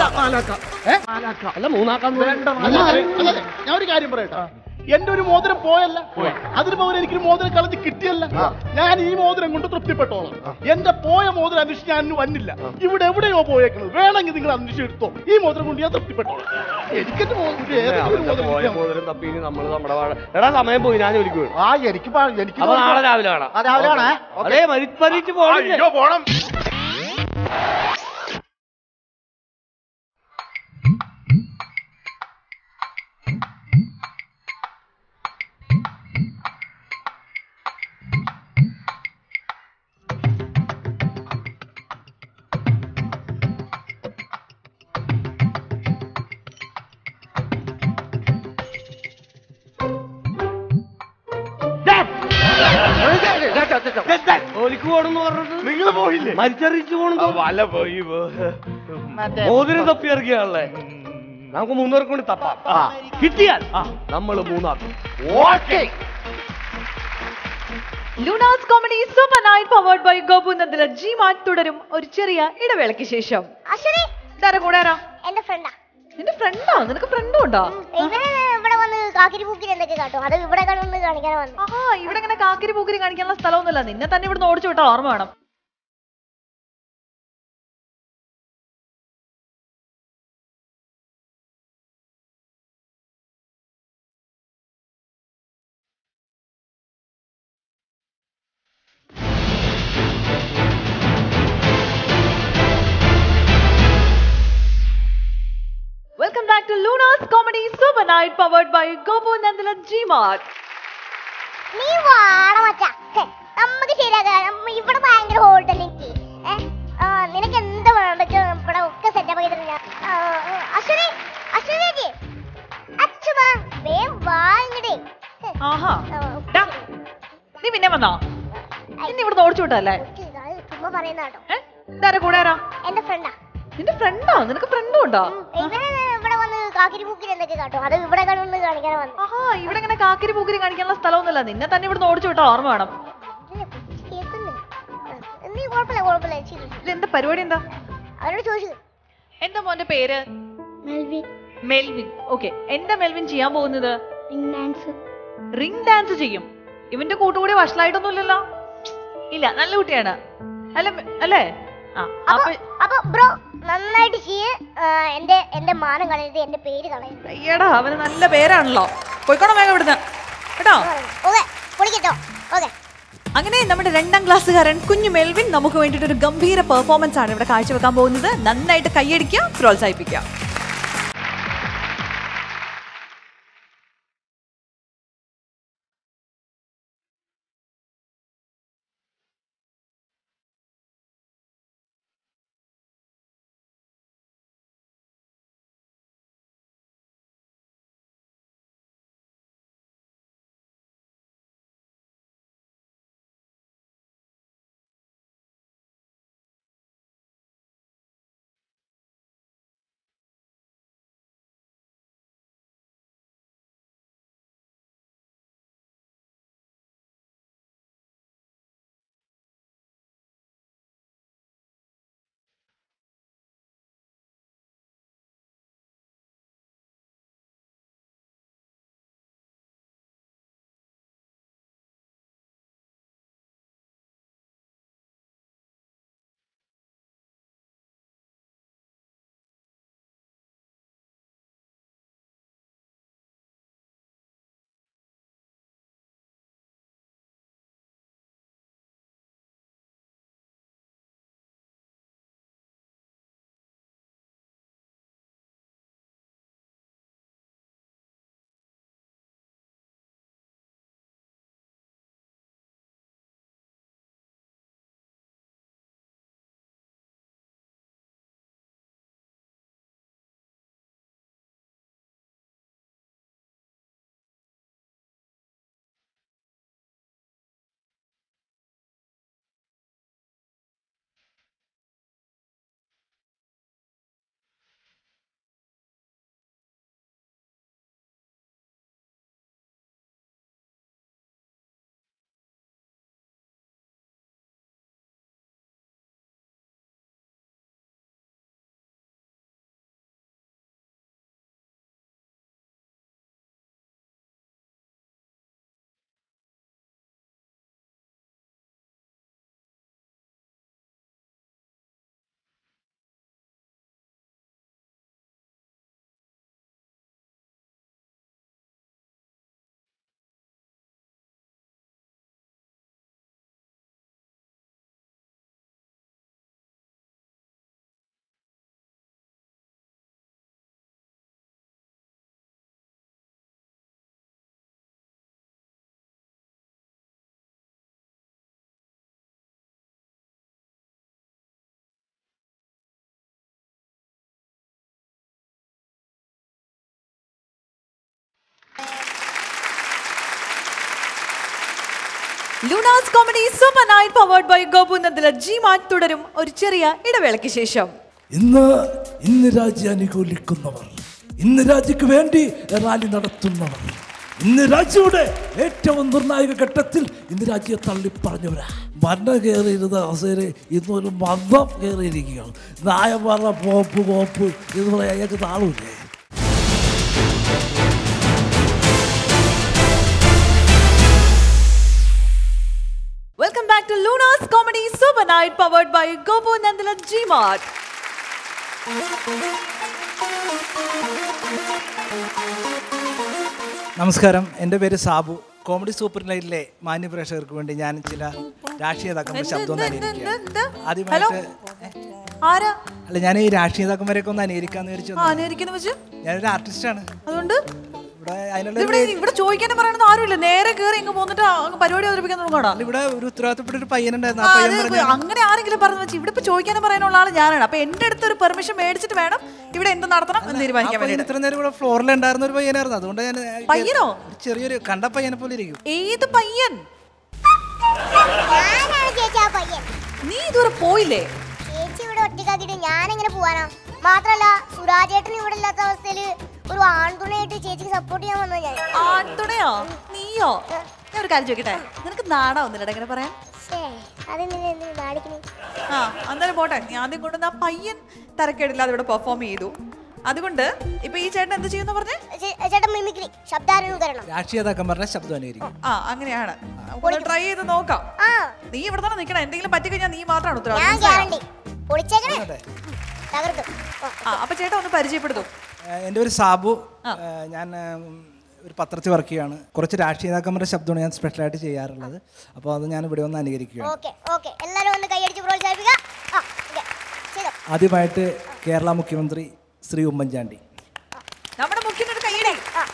അല്ല മൂന്നാക്കാം എന്ന് പറഞ്ഞാ- അല്ല, അല്ല, അല്ല, ഞാൻ ഒരു കാര്യം പറയട്ടെ എന്റെ ഒരു മോതിരം പോയല്ല അതിന് പകരം എനിക്കൊരു മോതിരം കളഞ്ഞ് കിട്ടിയല്ല ഞാൻ ഈ മോതിരം കൊണ്ട് തൃപ്തിപ്പെട്ടോളാം എന്റെ പോയ മോതിരം അന്വേഷിച്ച് ഞാൻ ഇന്ന് വന്നില്ല ഇവിടെ എവിടെയോ പോയേക്കുന്നത് വേണമെങ്കിൽ നിങ്ങൾ അന്വേഷിച്ചെടുത്തോ ഈ മോതിരം കൊണ്ട് ഞാൻ തൃപ്തിപ്പെട്ടോളാം എനിക്കെന്റെ മോതിരം ഏതെങ്കിലും ഒരു അവന്റെ മോതിരം പോയ കിട്ടിയാ മതി. മോതിരം തപ്പി ഇനി നമ്മള് നമ്മുടെ വാഴ എടാ സമയം പോയി ഞാൻ ജോലിക്ക് പോയി ആ എനിക്ക് പ- എനിക്ക് അപ്പൊ നാളെ രാവിലെ കാണാം ആ, രാവിലെ കാണാം, ഏ? അതേ മരിപ്പറിച്ച് പോകണില്ലേ അയ്യോ പോണം ജോലിക്ക് പോണെന്ന് പറഞ്ഞിട്ട് നിങ്ങൾ പോയില്ലേ മരിച്ചറിയിച്ചു പോണെന്ന് വല പോയി മറ്റേ മോതിരം തപ്പി ഇറങ്ങിയാണല്ലേ നമുക്ക് മൂന്നുപേർക്ക് കൊണ്ട് തപ്പാം കിട്ടിയാൽ നമ്മൾ മൂന്നാക്കും okay Luna's comedy super night powered by Gopu Nandala G mart തുടരും ഒരു ചെറിയ ഇടവേളയ്ക്ക് ശേഷം അശ്വതി ഇതാരാ കൂടാരാ എന്റെ ഫ്രണ്ടാ നിന്റെ ഫ്രണ്ടോ നിനക്ക് ഫ്രണ്ടും ഉണ്ടോ ഇവന് ഇവിടെ വന്ന് കാക്കിരി പൂക്കിരി എന്തൊക്കെ കാട്ടും അത് ഇവിടെ കണ്ടു കാണിക്കാൻ വന്നു ആഹാ ഇവിടെ ഇങ്ങനെ കാക്കിരി പൂക്കിരി കാണിക്കാനുള്ള സ്ഥലമൊന്നുമില്ല നിന്നെ തന്നെ ഇവിടുന്ന് ഓടിച്ചു വിട്ടാ ഓർമ്മ വേണം welcome back to Luna's comedy super night powered by Gopu Nandala G mart നീ വാട മച്ചാ ഹെ, നമുക്ക് ശരിയാക്കാം നമ്മ ഇവിടെ ഭയങ്കര ഹോട്ടലിലേക്ക് നിനക്ക് എന്താ വേണ്ടത് ഇവിടെ ഒക്കെ സെറ്റപ്പ് ചെയ്തിട്ട് ഞാൻ ആ, ആ, അശ്വതി അശ്വതി ചേച്ചി അച്ഛമാ വേം വാ ഇങ്ങടേ ഹെ, ആഹാ ആ, ഡാ, നീ പിന്നെ വന്നോ നിന്നെ ഇവിടുന്ന് ഓടിച്ചു വിട്ടല്ലേ അത് ചുമ്മാ പറയുന്ന കേട്ടോ ഏ? ഇതാരാ കൂടാരാ എന്റെ ഫ്രണ്ടാ നിന്റെ ഫ്രണ്ടോ നിനക്ക് ഫ്രണ്ടും ഉണ്ടോ ഇവന് ഇവിടെ വന്ന് കാക്കിരി പൂക്കിരി എന്തൊക്കെ കാട്ടും അത് ഇവിടെ കണ്ടു കാണിക്കാൻ വന്നു ആഹാ ഇവിടെ ഇങ്ങനെ കാക്കിരി പൂക്കിരി കാണിക്കാനുള്ള സ്ഥലമൊന്നുമില്ല നിന്നെ തന്നെ ഇവിടുന്ന് ഓടിച്ചു വിട്ടാ ഓർമ്മ വേണം കേൾക്കുന്നു നീ കുഴപ്പമില്ല കുഴപ്പമില്ല ശരി ഇത് എന്താ പരിപാടി എന്താ അവരോട് ചോദിച്ചു എന്താ മോന്റെ പേര് മെൽവിൻ മെൽവിൻ ഓക്കെ എന്താ മെൽവിൻ ചെയ്യാൻ പോകുന്നത് റിംഗ് ഡാൻസ് റിംഗ് ഡാൻസ് ചെയ്യും ഇവന്റെ കൂട്ടുകൂടി വഷളായിട്ടൊന്നുമില്ലല്ലോ ഇല്ല നല്ല കുട്ടിയാണ് അല്ല അല്ലേ ആ അപ്പൊ അപ്പൊ അപ്പൊ ബ്രോ നന്നായിട്ട് ചെയ്യ് ആ, എന്റെ എന്റെ മാനം കളയരുത് എന്റെ പേര് കളയരുത് അയ്യടാ അവന് നല്ല പേരാണല്ലോ പോയിക്കോണം വേഗം ഇവിടുന്ന് കേട്ടോ ഓക്കെ പൊളിക്കട്ടോ ഓക്കെ അങ്ങനെ നമ്മുടെ രണ്ടാം ക്ലാസ്സുകാരൻ കുഞ്ഞു മെൽവിൻ നമുക്ക് വേണ്ടിയിട്ട് ഒരു ഗംഭീര പെർഫോമൻസ് ആണ് ഇവിടെ കാഴ്ചവെക്കാൻ പോകുന്നത് നന്നായിട്ട് കൈയടിക്കുക പ്രോത്സാഹിപ്പിക്കുക Luna's comedy super night powered by Gopu Nandala G mart തുടരും ഒരു ചെറിയ ഇടവേളയ്ക്ക് ശേഷം ഇന്ന് ഇന്ന് രാജ്യം അനുകൂലിക്കുന്നവർ ഇന്ന് രാജ്യക്ക് വേണ്ടി റാലി നടത്തുന്നവർ ഇന്ന് രാജ്യയുടെ ഏറ്റവും നിർണായക ഘട്ടത്തിൽ ഇന്ന് രാജ്യത്തെ തള്ളി പറഞ്ഞവരാ ഭരണം കയറിയിരുന്ന അവസരം ഇന്നൊരു മന്ദം കയറിയിരിക്കുകയാണ് നായന്മാരുടെ പോപ്പ് പോപ്പ് എന്ന് പറയാൻ അയാൾക്ക് താളുമില്ലേ welcome back to Luna's comedy super night powered by Gopu Nandala G mart നമസ്കാരം എൻ്റെ പേര് സാബു കോമഡി സൂപ്പർ നൈറ്റിലെ മാന്യ പ്രേക്ഷകർക്ക് വേണ്ടി ഞാൻ ചില രാഷ്ട്രീയ നേതാക്കന്മാരുടെ ശബ്ദം ഒന്ന് അനുകരിക്കുകയാണ് ഹലോ ആദ്യമായിട്ട് ആരാ അല്ല ഞാൻ ഈ രാഷ്ട്രീയ നേതാക്കന്മാരെയൊക്കെ ഒന്ന് അനുകരിക്കാന്ന് വിചാരിച്ചു ആ അനുകരിക്കുന്ന വെച്ച് ഞാനൊരു ആർട്ടിസ്റ്റാണ് അതുകൊണ്ട് ഇവിടെ അതിനുള്ള ഇവിടെ ഇവിടെ ചോദിക്കാനും പറയാനൊന്നും ആരുമില്ല നേരെ കയറി ഇങ്ങ് പോന്നിട്ട് അങ്ങ് പരിപാടി അവതരിപ്പിക്കാൻ തുടങ്ങാടാ അല്ല, ഇവിടെ ഒരു ഉത്തരവാദിത്തപ്പെട്ട ഒരു പയ്യനുണ്ടായിരുന്നു ആ, ആ പയ്യൻ അത് പറഞ്ഞു അങ്ങനെ ആരെങ്കിലും പറഞ്ഞു വെച്ച് ഇവിടെ ഇപ്പൊ ചോദിക്കാനും പറയാനുള്ള ആള് ഞാനാണ് അപ്പൊ എന്റെ അടുത്ത് ഒരു പെർമിഷൻ മേടിച്ചിട്ട് വേണം ഇവിടെ എന്ത് നടത്തണം എന്ന് ആ തീരുമാനിക്കാൻ പയ്യൻ വേണ്ടി ഇത്ര നേരം ഇവിടെ ഫ്ലോറിൽ ഉണ്ടായിരുന്ന ഒരു പയ്യനായിരുന്നു അതുകൊണ്ട് ഞാൻ പയ്യനോ? ഒരു ചെറിയൊരു കണ്ട പയ്യനെ പോലെ ഇരിക്കും ഏത് പയ്യൻ ഞാനാണ് ചേച്ചി ആ പയ്യൻ നീ ഇതുവരെ പോയില്ലേ ചേച്ചി ഇവിടെ ഒറ്റക്കാക്കിയിട്ട് ഞാനെങ്ങനെ പോവാനാ മാത്രല്ല സുരാജേട്ടൻ ഇവിടെ ഇല്ലാത്ത അവസ്ഥയിൽ ഒരു ആൺതുണയായിട്ട് ചേച്ചിക്ക് സപ്പോർട്ട് ചെയ്യാൻ വന്നത് ഞാൻ ആൺതുണയോ നീയോ ഞാൻ ഒരു കാര്യം ചോദിക്കട്ടെ നിനക്ക് നാടാവുന്നില്ലടാ ഇങ്ങനെ പറയാൻ ശ്ശേ, അതെന്തിനാ എന്തിനാ നാണിക്കണേ ആ അന്നേരം പോട്ടെ ഞാൻ ആദ്യം കൊണ്ടുവന്ന ആ പയ്യൻ തരക്കേടില്ലാതെ ഇവിടെ പെർഫോം ചെയ്തു അതുകൊണ്ട് ഇപ്പൊ ഈ ചേട്ടൻ എന്ത് ചെയ്യുന്ന പറഞ്ഞേ ചേ- ചേട്ടൻ മിമിക്രി ശബ്ദാനുകരണം രാഷ്ട്രീയ നേതാക്കന്മാരുടെ ശബ്ദം അനുകരിക്കും ആ അങ്ങനെയാണ് ട്രൈ ചെയ്ത് നോക്കാം ആ നീ ഇവിടെ തന്നെ നിൽക്കണം എന്തെങ്കിലും പറ്റിക്കഴിഞ്ഞാൽ നീ മാത്രമാണ് ഞാൻ ഉത്തരവാദിത്വം ഗ്യാരണ്ടി പൊളിച്ചേക്കണേ തകർക്കും ഓ, ആ അപ്പൊ ചേട്ടാ ഒന്ന് പരിചയപ്പെടുത്തും ഏഹ് എൻ്റെ ഒരു സാബു ഏഹ് ഞാൻ ഉം, ഒരു പത്രത്തിൽ വർക്ക് ചെയ്യാണ് കുറച്ച് രാഷ്ട്രീയ നേതാക്കന്മാരുടെ ശബ്ദമാണ് ഞാൻ സ്പെഷ്യലായിട്ട് ചെയ്യാറുള്ളത് അപ്പോൾ അത് ഞാൻ ഇവിടെ ഒന്ന് അനുകരിക്കുകയാണ് ഓക്കെ ഓക്കെ എല്ലാരും ഒന്ന് കൈയടിച്ച് പ്രോത്സാഹിപ്പിക്കുക ആ ഓക്കെ ചെയ്തോ ആദ്യമായിട്ട് കേരള മുഖ്യമന്ത്രി ശ്രീ ഉമ്മൻചാണ്ടി നമ്മുടെ മുഖ്യനൊരു കൈയടി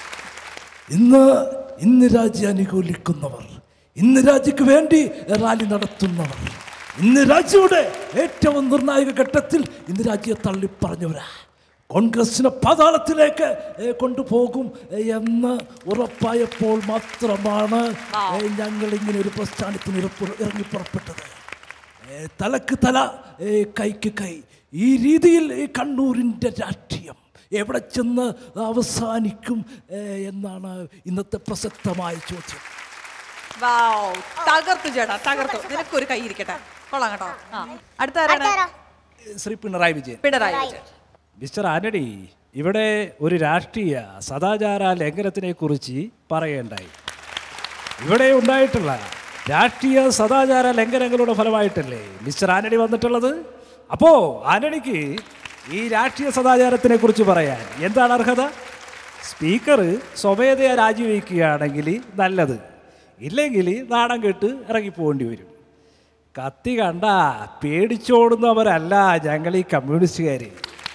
ഇന്ന് ഇന്ന് രാജ്യം അനുകൂലിക്കുന്നവർ ഇന്ന് രാജ്യക്ക് വേണ്ടി റാലി നടത്തുന്നവർ ഇന്ന് രാജ്യയുടെ ഏറ്റവും നിർണായക ഘട്ടത്തിൽ ഇന്ന് രാജ്യത്തെ തള്ളി പറഞ്ഞവരാ കോൺഗ്രസിനെ പാതാളത്തിലേക്ക് ഏ, കൊണ്ടുപോകും ഏ, എന്ന് ഉറപ്പായപ്പോൾ മാത്രമാണ് ഏ, ഞങ്ങൾ ഇങ്ങനെ ഒരു പ്രസ്ഥാനത്തിന് ഇറപ്പു- ഇറങ്ങി പുറപ്പെട്ടത് ഏ, തലക്ക് തല ഏ, കൈക്ക് കൈ ഈ രീതിയിൽ ഈ കണ്ണൂരിൻ്റെ രാഷ്ട്രീയം എവിടെ ചെന്ന് അവസാനിക്കും ഏ, എന്നാണ് ഇന്നത്തെ പ്രസക്തമായ ചോദ്യം വാവ് തകർത്തു ചേട്ടാ തകർത്തു നിനക്കൊരു കൈ ഇരിക്കട്ടെ കൊള്ളാം കേട്ടോ ആ അടുത്ത ആരാണ് അടുത്താരാ ശ്രീ പിണറായി വിജയൻ പിണറായി വിജയൻ മിസ്റ്റർ ആന്റണി ഇവിടെ ഒരു രാഷ്ട്രീയ സദാചാര ലംഘനത്തിനെ കുറിച്ച് പറയേണ്ടായി ഇവിടെ ഉണ്ടായിട്ടുള്ള രാഷ്ട്രീയ സദാചാര ലംഘനങ്ങളുടെ ഫലമായിട്ടല്ലേ മിസ്റ്റർ ആന്റണി വന്നിട്ടുള്ളത് അപ്പോ ആന്റണിക്ക് ഈ രാഷ്ട്രീയ സദാചാരത്തിനെ കുറിച്ച് പറയാൻ എന്താണ് അർഹത സ്പീക്കർ സ്വമേധയാ രാജിവെക്കുകയാണെങ്കിൽ നല്ലത് ഇല്ലെങ്കിൽ നാണം കെട്ട് ഇറങ്ങിപ്പോകേണ്ടി വരും കത്തി കണ്ട പേടിച്ചോടുന്നവരല്ല ഞങ്ങൾ ഈ കമ്മ്യൂണിസ്റ്റുകാർ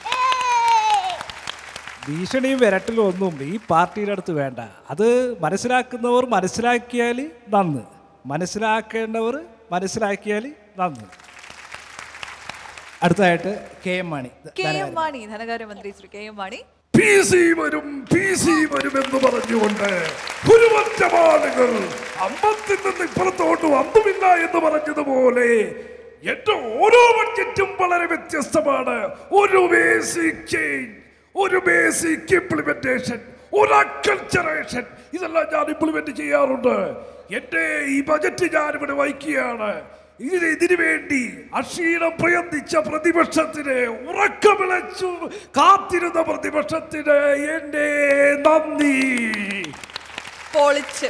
ഭീഷണിയും വിരട്ടലും ഒന്നും ഈ പാർട്ടിയുടെ അടുത്ത് വേണ്ട അത് മനസ്സിലാക്കുന്നവർ മനസ്സിലാക്കിയാൽ നന്ന് മനസ്സിലാക്കേണ്ടവർ മനസ്സിലാക്കിയാൽ നന്ന് അടുത്തതായിട്ട് K M Mani K M Mani ധനകാര്യമന്ത്രി Shri K M Mani P C വരും പി സി വരും എന്ന് പറഞ്ഞുകൊണ്ട് ഒരു പറ്റം ആളുകൾ അമ്പത്തിൽ നിന്ന് ഇപ്പുറത്തോട്ട് വന്നുമില്ല എന്ന് പറഞ്ഞതുപോലെ എന്റെ ഓരോ ബഡ്ജറ്റും വളരെ വ്യത്യസ്തമാണ് ഒരു ബേസിക് ചേഞ്ച് ഒരു ബേസിക് ഇംപ്ലിമെന്റേഷൻ ഒരു അക്കൾച്ചറേഷൻ ഇതെല്ലാം ഞാൻ ഇംപ്ലിമെന്റ് ചെയ്യാറുണ്ട് എന്റെ ഈ ബജറ്റ് ഞാൻ ഇവിടെ വഹിക്കുകയാണ് ഇതിന് ഇതിനു വേണ്ടി അക്ഷീണം പ്രയത്നിച്ച പ്രതിപക്ഷത്തിന് ഉറക്കമിളച്ചു കാത്തിരുന്ന പ്രതിപക്ഷത്തിന് എന്റെ നന്ദി പൊളിച്ച്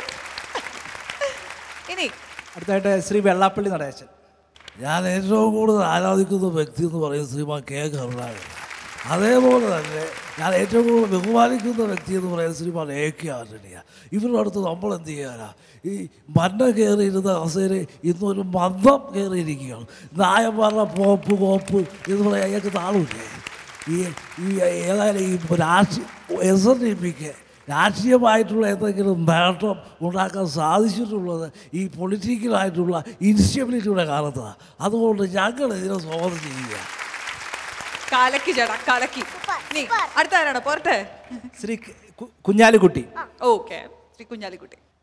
ഇനി അടുത്തതായിട്ട് ശ്രീ വെള്ളാപ്പള്ളി നടേശൻ ഞാൻ ഏറ്റവും കൂടുതൽ ആരാധിക്കുന്ന വ്യക്തി എന്ന് പറയുന്നത് ശ്രീമാൻ കെ കരുണാകരൻ അതേപോലെ തന്നെ ഞാൻ ഏറ്റവും കൂടുതൽ ബഹുമാനിക്കുന്ന വ്യക്തി എന്ന് പറയുന്നത് ശ്രീമാൻ എ കെ ആന്റണിയാണ് ഇവരുടെ അടുത്ത് നമ്മൾ എന്ത് ചെയ്യാനാ ഈ മന്ന കയറിയിരുന്ന അവസ്ഥയിൽ ഇന്നൊരു മന്ദം കയറിയിരിക്കുകയാണ് നായന്മാരുടെ പോപ്പ് കോപ്പ് എന്ന് പറയാൻ അയാൾക്ക് താളുമില്ലേ ഈ ഈ ഏതായാലും ഈ രാഷ്ട്രീയ എസ് എൻ ഡി പിക്ക് രാഷ്ട്രീയമായിട്ടുള്ള എന്തെങ്കിലും നേട്ടം ഉണ്ടാക്കാൻ സാധിച്ചിട്ടുള്ളത് ഈ പൊളിറ്റിക്കലായിട്ടുള്ള ഇൻസ്റ്റബിലിറ്റിയുടെ കാലത്താണ് അതുകൊണ്ട് ഞങ്ങൾ ഇതിനെ സ്വാഗതം ചെയ്യുക കലക്കി ചേട്ടാ കലക്കി നീ അടുത്ത ആരാണ് പോരട്ടെ ശ്രീ കു- കുഞ്ഞാലിക്കുട്ടി ഓക്കെ ശ്രീ കുഞ്ഞാലിക്കുട്ടി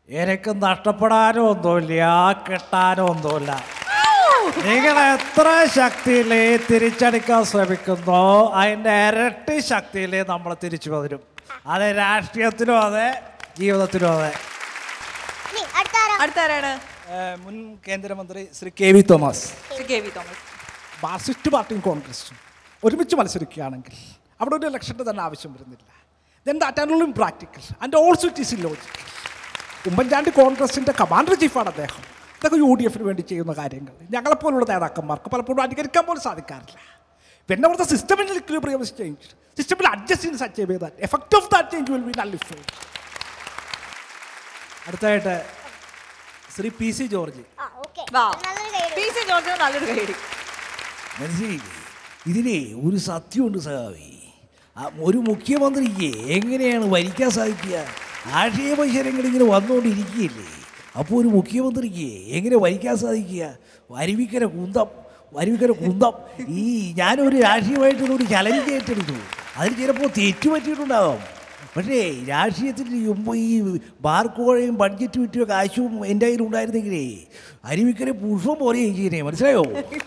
എനിക്ക് നഷ്ടപ്പെടാനോ ഒന്നുമില്ല കിട്ടാനോ ഒന്നുമില്ല നിങ്ങൾ എത്ര ശക്തിയിൽ തിരിച്ചടിക്കാൻ ശ്രമിക്കുന്നോ അതിൻ്റെ ഇരട്ടി ശക്തിയിൽ നമ്മൾ തിരിച്ചു വരും അത് രാഷ്ട്രീയത്തിലും അതെ ജീവിതത്തിലും അതെ നീ അടുത്ത ആരാ അടുത്ത ആരാണ് ഏഹ് മുൻ കേന്ദ്രമന്ത്രി Shri K V Thomas Shri K V Thomas Marxist പാർട്ടിയും കോൺഗ്രസും ഒരുമിച്ച് മത്സരിക്കുകയാണെങ്കിൽ അവിടെ ഒരു ഇലക്ഷൻ്റെ തന്നെ ആവശ്യം വരുന്നില്ല then that and only practical and also it is illogical Oommen Chandy കോൺഗ്രസിൻ്റെ കമാൻഡർ ചീഫാണ് അദ്ദേഹം ഇതൊക്കെ യു ഡി എഫിന് വേണ്ടി ചെയ്യുന്ന കാര്യങ്ങൾ ഞങ്ങളെപ്പോലുള്ള നേതാക്കന്മാർക്ക് പലപ്പോഴും അനുകരിക്കാൻ പോലും സാധിക്കാറില്ല പിന്നെ അവിടുത്തെ സിസ്റ്റമിൽ ഇക്വിലിബ്രിയം ചേഞ്ച് സിസ്റ്റമിൽ adjust in such a that effect of that change will be nullified അടുത്തായിട്ട് ശ്രീ പി സി ജോർജ് ആ ഓക്കെ വാ നല്ലൊരു കൈ പി സി ജോർജിന് നല്ലൊരു കൈയടി മനസ്സിലായില്ലേ ഇതിനെ ഒരു സത്യമുണ്ട് സഹാവി ആ ഒരു മുഖ്യമന്ത്രിക്ക് എങ്ങനെയാണ് ഭരിക്കാൻ സാധിക്കുക ആക്ഷേപശരങ്ങൾ ഇങ്ങനെ വന്നുകൊണ്ടിരിക്കുകയല്ലേ അപ്പോൾ ഒരു മുഖ്യമന്ത്രിക്ക് എങ്ങനെ ഭരിക്കാൻ സാധിക്കുക അരുവിക്കര കുന്തം അരുവിക്കര കുന്തം ഈ ഞാനൊരു രാഷ്ട്രീയമായിട്ടുള്ളൊരു ചലഞ്ച് ഏറ്റെടുത്തു അതിൽ ചിലപ്പോൾ തെറ്റു പറ്റിയിട്ടുണ്ടാവാം പക്ഷേ രാഷ്ട്രീയത്തിൽ മുമ്പ് ഈ ബാർക്കോഴയും ബഡ്ജറ്റ് വിറ്റും കാശും എൻ്റെ കയ്യിൽ ഉണ്ടായിരുന്നെങ്കിലേ അരുവിക്കര പുഷ്പം പോലെ ചെയ്യുന്നേ മനസ്സിലായോ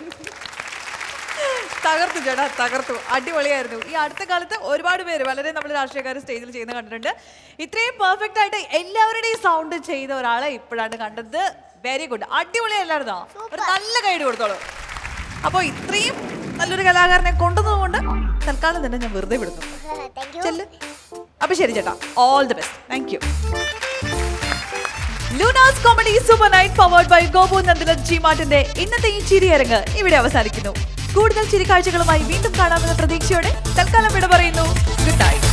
തകർത്തു ചേട്ടാ തകർത്തു അടിപൊളിയായിരുന്നു ഈ അടുത്ത കാലത്ത് ഒരുപാട് പേര് വളരെ നമ്മൾ രാഷ്ട്രീയക്കാർ സ്റ്റേജിൽ ചെയ്യുന്ന കണ്ടിട്ടുണ്ട് ഇത്രയും പെർഫെക്റ്റ് ആയിട്ട് എല്ലാവരുടെയും സൗണ്ട് ചെയ്ത ഒരാളെ ഇപ്പോഴാണ് കണ്ടത് വെരി ഗുഡ് അടിപൊളിയല്ലായിരുന്നോ ഒരു നല്ല ഗൈഡ് കൊടുത്തോളൂ അപ്പോൾ ഇത്രയും നല്ലൊരു കലാകാരനെ കൊണ്ടുവന്നതുകൊണ്ട് തൽക്കാലം തന്നെ ഞാൻ വെറുതെ വിടുന്നു താങ്ക് യു ചെല്ല് അപ്പൊ ശരി ചേട്ടാ all the best thank you Luna's comedy super night powered by Gopu Nandalan G മാർട്ടിന്റെ ഇന്നത്തെ ഈ ചിരിയരങ്ങ് ഇവിടെ അവസാനിക്കുന്നു കൂടുതൽ ചിരിക്കാഴ്ചകളുമായി വീണ്ടും കാണാമെന്ന പ്രതീക്ഷയോടെ തൽക്കാലം വിട പറയുന്നു ഗുഡ് നൈറ്റ്